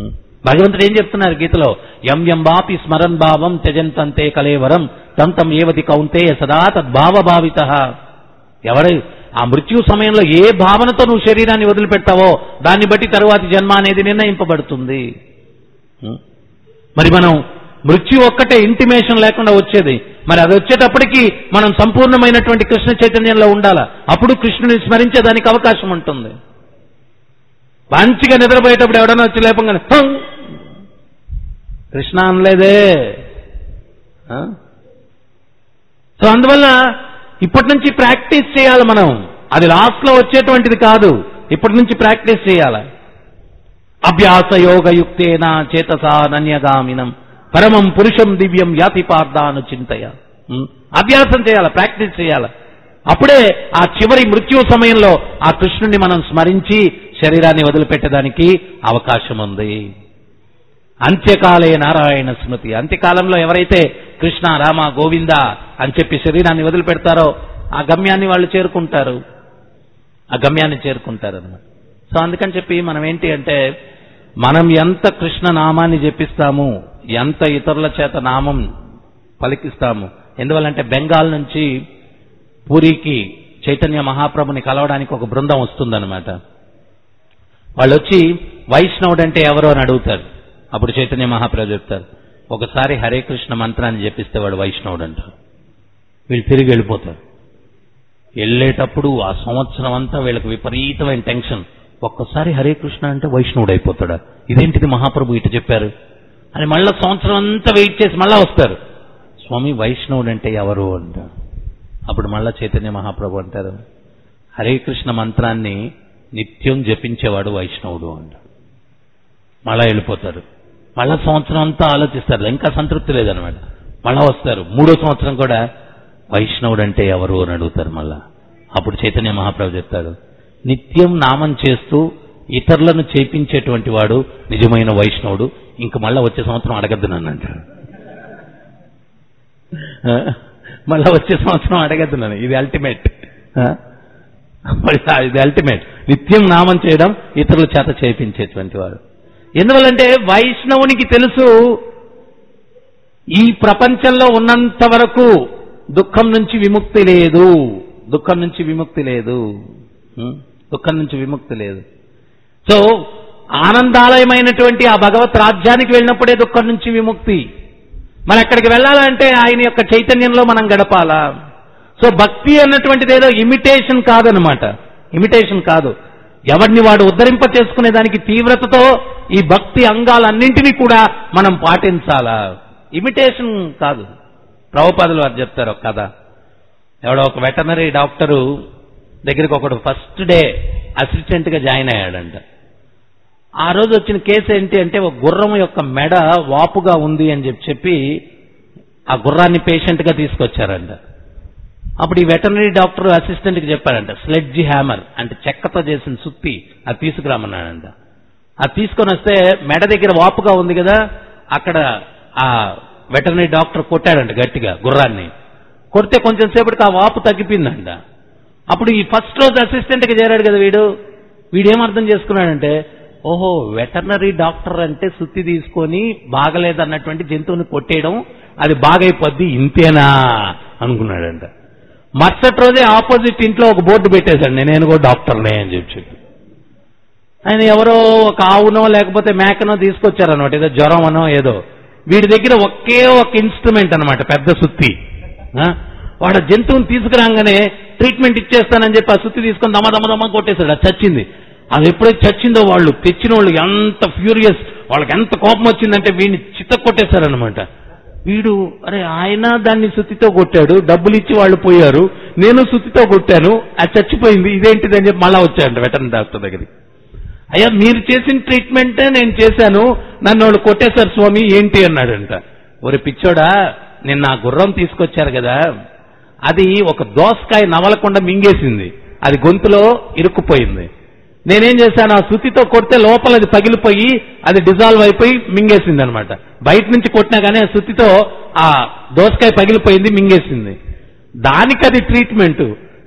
S1: భగవంతుడు ఏం చెప్తున్నారు గీతలో యం యం బాపి స్మరన్ భావం త్యజంతంతే కలేవరం తం తం ఏవతి కౌంతేయ సదా తద్భావభావిత ఎవరు ఆ మృత్యు సమయంలో ఏ భావనతో నువ్వు శరీరాన్ని వదిలిపెట్టావో దాన్ని బట్టి తరువాతి జన్మ అనేది నిర్ణయింపబడుతుంది ఉం? మరి మనం మృత్యు ఒక్కటే ఇంటిమేషన్ లేకుండా వచ్చేది మరి అది వచ్చేటప్పటికి మనం సంపూర్ణమైనటువంటి కృష్ణ చైతన్యంలో ఉండాలా అప్పుడు కృష్ణుని స్మరించేదానికి అవకాశం ఉంటుంది మంచిగా నిద్రపోయేటప్పుడు ఎవడన్నా వచ్చి లేపంగానే "హం!" కృష్ణ అనలేదే ఆ? సో అందువల్ల ఇప్పటి నుంచి ప్రాక్టీస్ చేయాలి మనం అది లాస్ట్ లో వచ్చేటువంటిది కాదు ఇప్పటి నుంచి ప్రాక్టీస్ చేయాలి అభ్యాస యోగయుక్తేన చేతసా నన్యగామినం పరమం పురుషం దివ్యం యాతి పార్థాను చింతయ ఉం? అభ్యాసం చేయాలి ప్రాక్టీస్ చేయాలి అప్పుడే ఆ చివరి మృత్యు సమయంలో ఆ కృష్ణుని మనం స్మరించి శరీరాన్ని వదిలిపెట్టడానికి అవకాశం ఉంది అంత్యకాలే నారాయణ స్మృతి అంత్యకాలంలో ఎవరైతే కృష్ణ రామ గోవింద అని చెప్పి శరీరాన్ని వదిలిపెడతారో ఆ గమ్యాన్ని వాళ్ళు చేరుకుంటారు ఆ గమ్యాన్ని చేరుకుంటారు అన్నమాట సో అందుకని చెప్పి మనం ఏంటి అంటే మనం ఎంత కృష్ణ నామాన్ని జపిస్తాము ఎంత ఇతరుల చేత నామం పలికిస్తాము ఎందువల్లంటే బెంగాల్ నుంచి పూరికి చైతన్య మహాప్రభుని కలవడానికి ఒక బృందం వస్తుందన్నమాట వాళ్ళు వచ్చి వైష్ణవుడు అంటే ఎవరు అని అడుగుతారు అప్పుడు చైతన్య మహాప్రభు చెప్తారు ఒకసారి హరే కృష్ణ మంత్రాన్ని జపిస్తే వాడు వైష్ణవుడు అంటారు వీళ్ళు తిరిగి వెళ్ళిపోతారు వెళ్ళేటప్పుడు ఆ సంవత్సరం అంతా వీళ్ళకి విపరీతమైన టెన్షన్ ఒక్కసారి హరే కృష్ణ అంటే వైష్ణవుడు అయిపోతాడా ఇదేంటిది మహాప్రభు ఇటు చెప్పారు అని మళ్ళా సంవత్సరం అంతా వెయిట్ చేసి మళ్ళా వస్తారు స్వామి వైష్ణవుడు అంటే ఎవరు అంటారు అప్పుడు మళ్ళా చైతన్య మహాప్రభు అంటారు హరే కృష్ణ మంత్రాన్ని నిత్యం జపించేవాడు వైష్ణవుడు అంటారు మళ్ళా వెళ్ళిపోతారు మళ్ళా సంవత్సరం అంతా ఆలోచిస్తారు ఇంకా సంతృప్తి లేదనమాట మళ్ళా వస్తారు మూడో సంవత్సరం కూడా వైష్ణవుడు అంటే ఎవరు అని అడుగుతారు మళ్ళా అప్పుడు చైతన్య మహాప్రభు చెప్తాడు నిత్యం నామం చేస్తూ ఇతరులను చేపించేటువంటి వాడు నిజమైన వైష్ణవుడు ఇంక మళ్ళా వచ్చే సంవత్సరం అడగద్దు నన్ను అంటాడు ఆ? మళ్ళా వచ్చే సంవత్సరం అడగద్దు నన్ను ఇది అల్టిమేట్ ఇది అల్టిమేట్ నిత్యం నామం చేయడం ఇతరుల చేత చేపించేటువంటి వాడు ఎందువల్లంటే వైష్ణవునికి తెలుసు ఈ ప్రపంచంలో ఉన్నంత వరకు దుఃఖం నుంచి విముక్తి లేదు దుఃఖం నుంచి విముక్తి లేదు ఉం? దుఃఖం నుంచి విముక్తి లేదు సో ఆనందాలయమైనటువంటి ఆ భగవత్ రాజ్యానికి వెళ్ళినప్పుడే దుఃఖం నుంచి విముక్తి మరి అక్కడికి వెళ్ళాలంటే ఆయన యొక్క చైతన్యంలో మనం గడపాలా సో భక్తి అన్నటువంటిది ఏదో ఇమిటేషన్ కాదనమాట ఇమిటేషన్ కాదు ఎవరిని వాడు ఉద్ధరింప చేసుకునే దానికి తీవ్రతతో ఈ భక్తి అంగాలన్నింటినీ కూడా మనం పాటించాలా ఇమిటేషన్ కాదు ప్రభుపాదులు వారు చెప్తారు ఒక కథ ఎవడో ఒక వెటనరీ డాక్టరు దగ్గరికి ఒకడు ఫస్ట్ డే అసిస్టెంట్ గా జాయిన్ అయ్యాడంట ఆ రోజు వచ్చిన కేసు ఏంటి అంటే ఒక గుర్రం యొక్క మెడ వాపుగా ఉంది అని చెప్పి చెప్పి ఆ గుర్రాన్ని పేషెంట్ గా తీసుకొచ్చారంట అప్పుడు ఈ వెటనరీ డాక్టర్ అసిస్టెంట్ కి చెప్పారంట స్లెడ్జి హ్యామర్ అంటే చెక్కతో చేసిన సుత్తి అది తీసుకురామన్నాడంట అది తీసుకొని వస్తే మెడ దగ్గర వాపుగా ఉంది కదా అక్కడ ఆ వెటనరీ డాక్టర్ కొట్టాడంట గట్టిగా గుర్రాన్ని కొడితే కొంచెం సేపటికి ఆ వాపు తగ్గిపోయిందంట అప్పుడు ఈ ఫస్ట్ రోజు అసిస్టెంట్ కి చేరాడు కదా వీడు వీడేం అర్థం చేసుకున్నాడంటే ఓహో వెటర్నరీ డాక్టర్ అంటే సుత్తి తీసుకొని బాగలేదన్నటువంటి జంతువుని కొట్టేయడం అది బాగైపోద్ది ఇంతేనా అనుకున్నాడంట మరుసటి రోజే ఆపోజిట్ ఇంట్లో ఒక బోర్డు పెట్టేశాడు నేను కూడా డాక్టర్నే అని చెప్పి చెప్పి ఆయన ఎవరో ఒక ఆవునో లేకపోతే మేకనో తీసుకొచ్చారనమాట ఏదో జ్వరం అనో ఏదో వీడి దగ్గర ఒకే ఒక ఇన్స్ట్రుమెంట్ అనమాట పెద్ద సుత్తి ఆ? వాడు ఆ జంతువుని తీసుకురాగానే ట్రీట్మెంట్ ఇచ్చేస్తానని చెప్పి ఆ సుత్తి తీసుకొని దమ దమ దమ కొట్టేశాడు అది చచ్చింది అది ఎప్పుడైతే చచ్చిందో వాళ్ళు తెచ్చిన వాళ్ళు ఎంత ఫ్యూరియస్ వాళ్ళకి ఎంత కోపం వచ్చిందంటే వీడిని చిత్త కొట్టేశారనమాట వీడు అరే ఆయన దాన్ని సుత్తితో కొట్టాడు డబ్బులు ఇచ్చి వాళ్ళు పోయారు నేను సుత్తితో కొట్టాను అది చచ్చిపోయింది ఇదేంటిది అని చెప్పి మళ్ళా వచ్చాడంట వెటర్నరీ డాక్టర్ దగ్గరికి అయ్యా మీరు చేసిన ట్రీట్మెంటే నేను చేశాను నన్ను వాళ్ళు కొట్టేశారు స్వామి ఏంటి అన్నాడంట ఒరే పిచ్చోడా నిన్న నా గుర్రం తీసుకొచ్చారు కదా అది ఒక దోసకాయ నవలకుండా మింగేసింది అది గొంతులో ఇరుక్కుపోయింది నేనేం చేశాను ఆ సుత్తితో కొడితే లోపల అది పగిలిపోయి అది డిజాల్వ్ అయిపోయి మింగేసింది అనమాట బయట నుంచి కొట్టినా కానీ ఆ సుత్తితో ఆ దోసకాయ పగిలిపోయింది మింగేసింది దానికి అది ట్రీట్మెంట్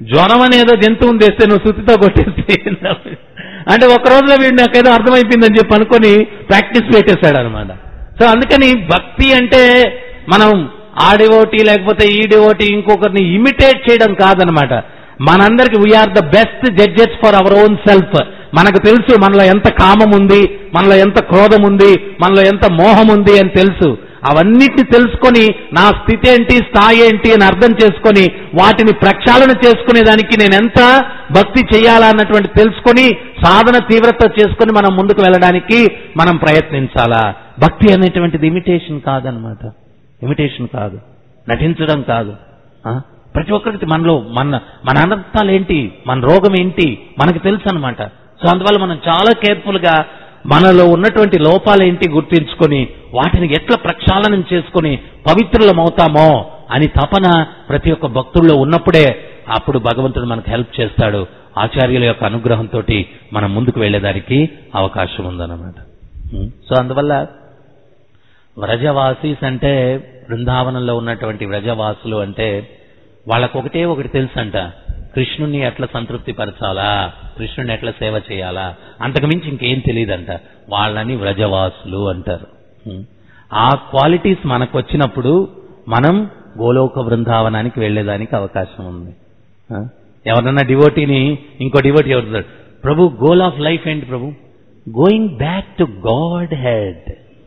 S1: జ్వరం అనేదో జంతువుని తెస్తే నువ్వు సుత్తితో కొట్టేస్తే అంటే ఒక రోజులో వీడు నాకేదో అర్థమైపోయిందని చెప్పి అనుకొని ప్రాక్టీస్ పెట్టేశాడు అనమాట సో అందుకని భక్తి అంటే మనం ఆ డివోటీ లేకపోతే ఈ డివోటీ ఇంకొకరిని ఇమిటేట్ చేయడం కాదనమాట మనందరికి we are the best judges for our own self మనకు తెలుసు మనలో ఎంత కామం ఉంది మనలో ఎంత క్రోధం ఉంది మనలో ఎంత మోహం ఉంది అని తెలుసు అవన్నిటిని తెలుసుకొని నా స్థితి ఏంటి స్థాయి ఏంటి అని అర్థం చేసుకొని వాటిని ప్రక్షాళన చేసుకునే దానికి నేను ఎంత భక్తి చేయాలా అన్నటువంటి తెలుసుకొని సాధన తీవ్రత చేసుకొని మనం ముందుకు వెళ్ళడానికి మనం ప్రయత్నించాలా భక్తి అనేటువంటిది ఇమిటేషన్ కాదనమాట ఇమిటేషన్ కాదు నటించడం కాదు ఆ? ప్రతి ఒక్కరికి మనలో మన మన అనర్థాలు ఏంటి మన రోగం ఏంటి మనకు తెలుసు అనమాట సో అందువల్ల మనం చాలా కేర్ఫుల్ గా మనలో ఉన్నటువంటి లోపాలేంటి గుర్తించుకొని వాటిని ఎట్లా ప్రక్షాళనం చేసుకొని పవిత్రులం అవుతామో అని తపన ప్రతి ఒక్క భక్తుల్లో ఉన్నప్పుడే అప్పుడు భగవంతుడు మనకు హెల్ప్ చేస్తాడు ఆచార్యుల యొక్క అనుగ్రహంతో మనం ముందుకు వెళ్ళేదానికి అవకాశం ఉందన్నమాట ఉం. సో అందువల్ల వ్రజవాసీస్ అంటే బృందావనంలో ఉన్నటువంటి వ్రజవాసులు అంటే వాళ్ళకు ఒకటే ఒకటి తెలుసంట కృష్ణుణ్ణి ఎట్లా సంతృప్తి పరచాలా కృష్ణుని ఎట్లా సేవ చేయాలా అంతకుమించి ఇంకేం తెలియదంట వాళ్ళని వ్రజవాసులు అంటారు ఉం. ఆ క్వాలిటీస్ మనకు వచ్చినప్పుడు మనం గోలోక బృందావనానికి వెళ్ళేదానికి అవకాశం ఉంది ఆ? ఎవరన్నా డివోటీని ఇంకో డివోటీ ఎవరు ప్రభు గోల్ ఆఫ్ లైఫ్ ఏంటి ప్రభు going back to Godhead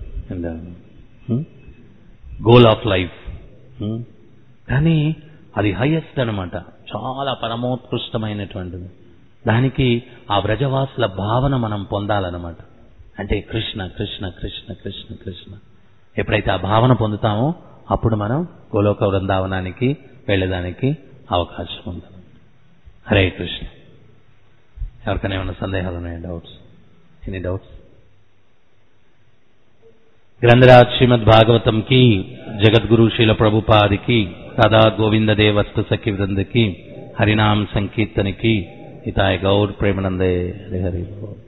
S1: goal of life కానీ అది హైయెస్ట్ అన్నమాట చాలా పరమోత్కృష్టమైనటువంటిది దానికి ఆ వ్రజవాసుల భావన మనం పొందాలన్నమాట అంటే కృష్ణ కృష్ణ కృష్ణ కృష్ణ కృష్ణ ఎప్పుడైతే ఆ భావన పొందుతామో అప్పుడు మనం గోలోక బృందావనానికి వెళ్ళేదానికి అవకాశం ఉంది హరే కృష్ణ ఎవరికైనా ఏమైనా సందేహాలు ఉన్నాయా డౌట్స్ ఎనీ డౌట్స్ గ్రంథరాజ్ శ్రీమద్ భాగవతం కి జగద్గురు శీల ప్రభుపాదికి సదా గోవింద దేవస్థ సఖి వృందకి హరినామ సంకీర్తనకి హితాయ గౌర్ ప్రేమనందే హరి హరి బోల్.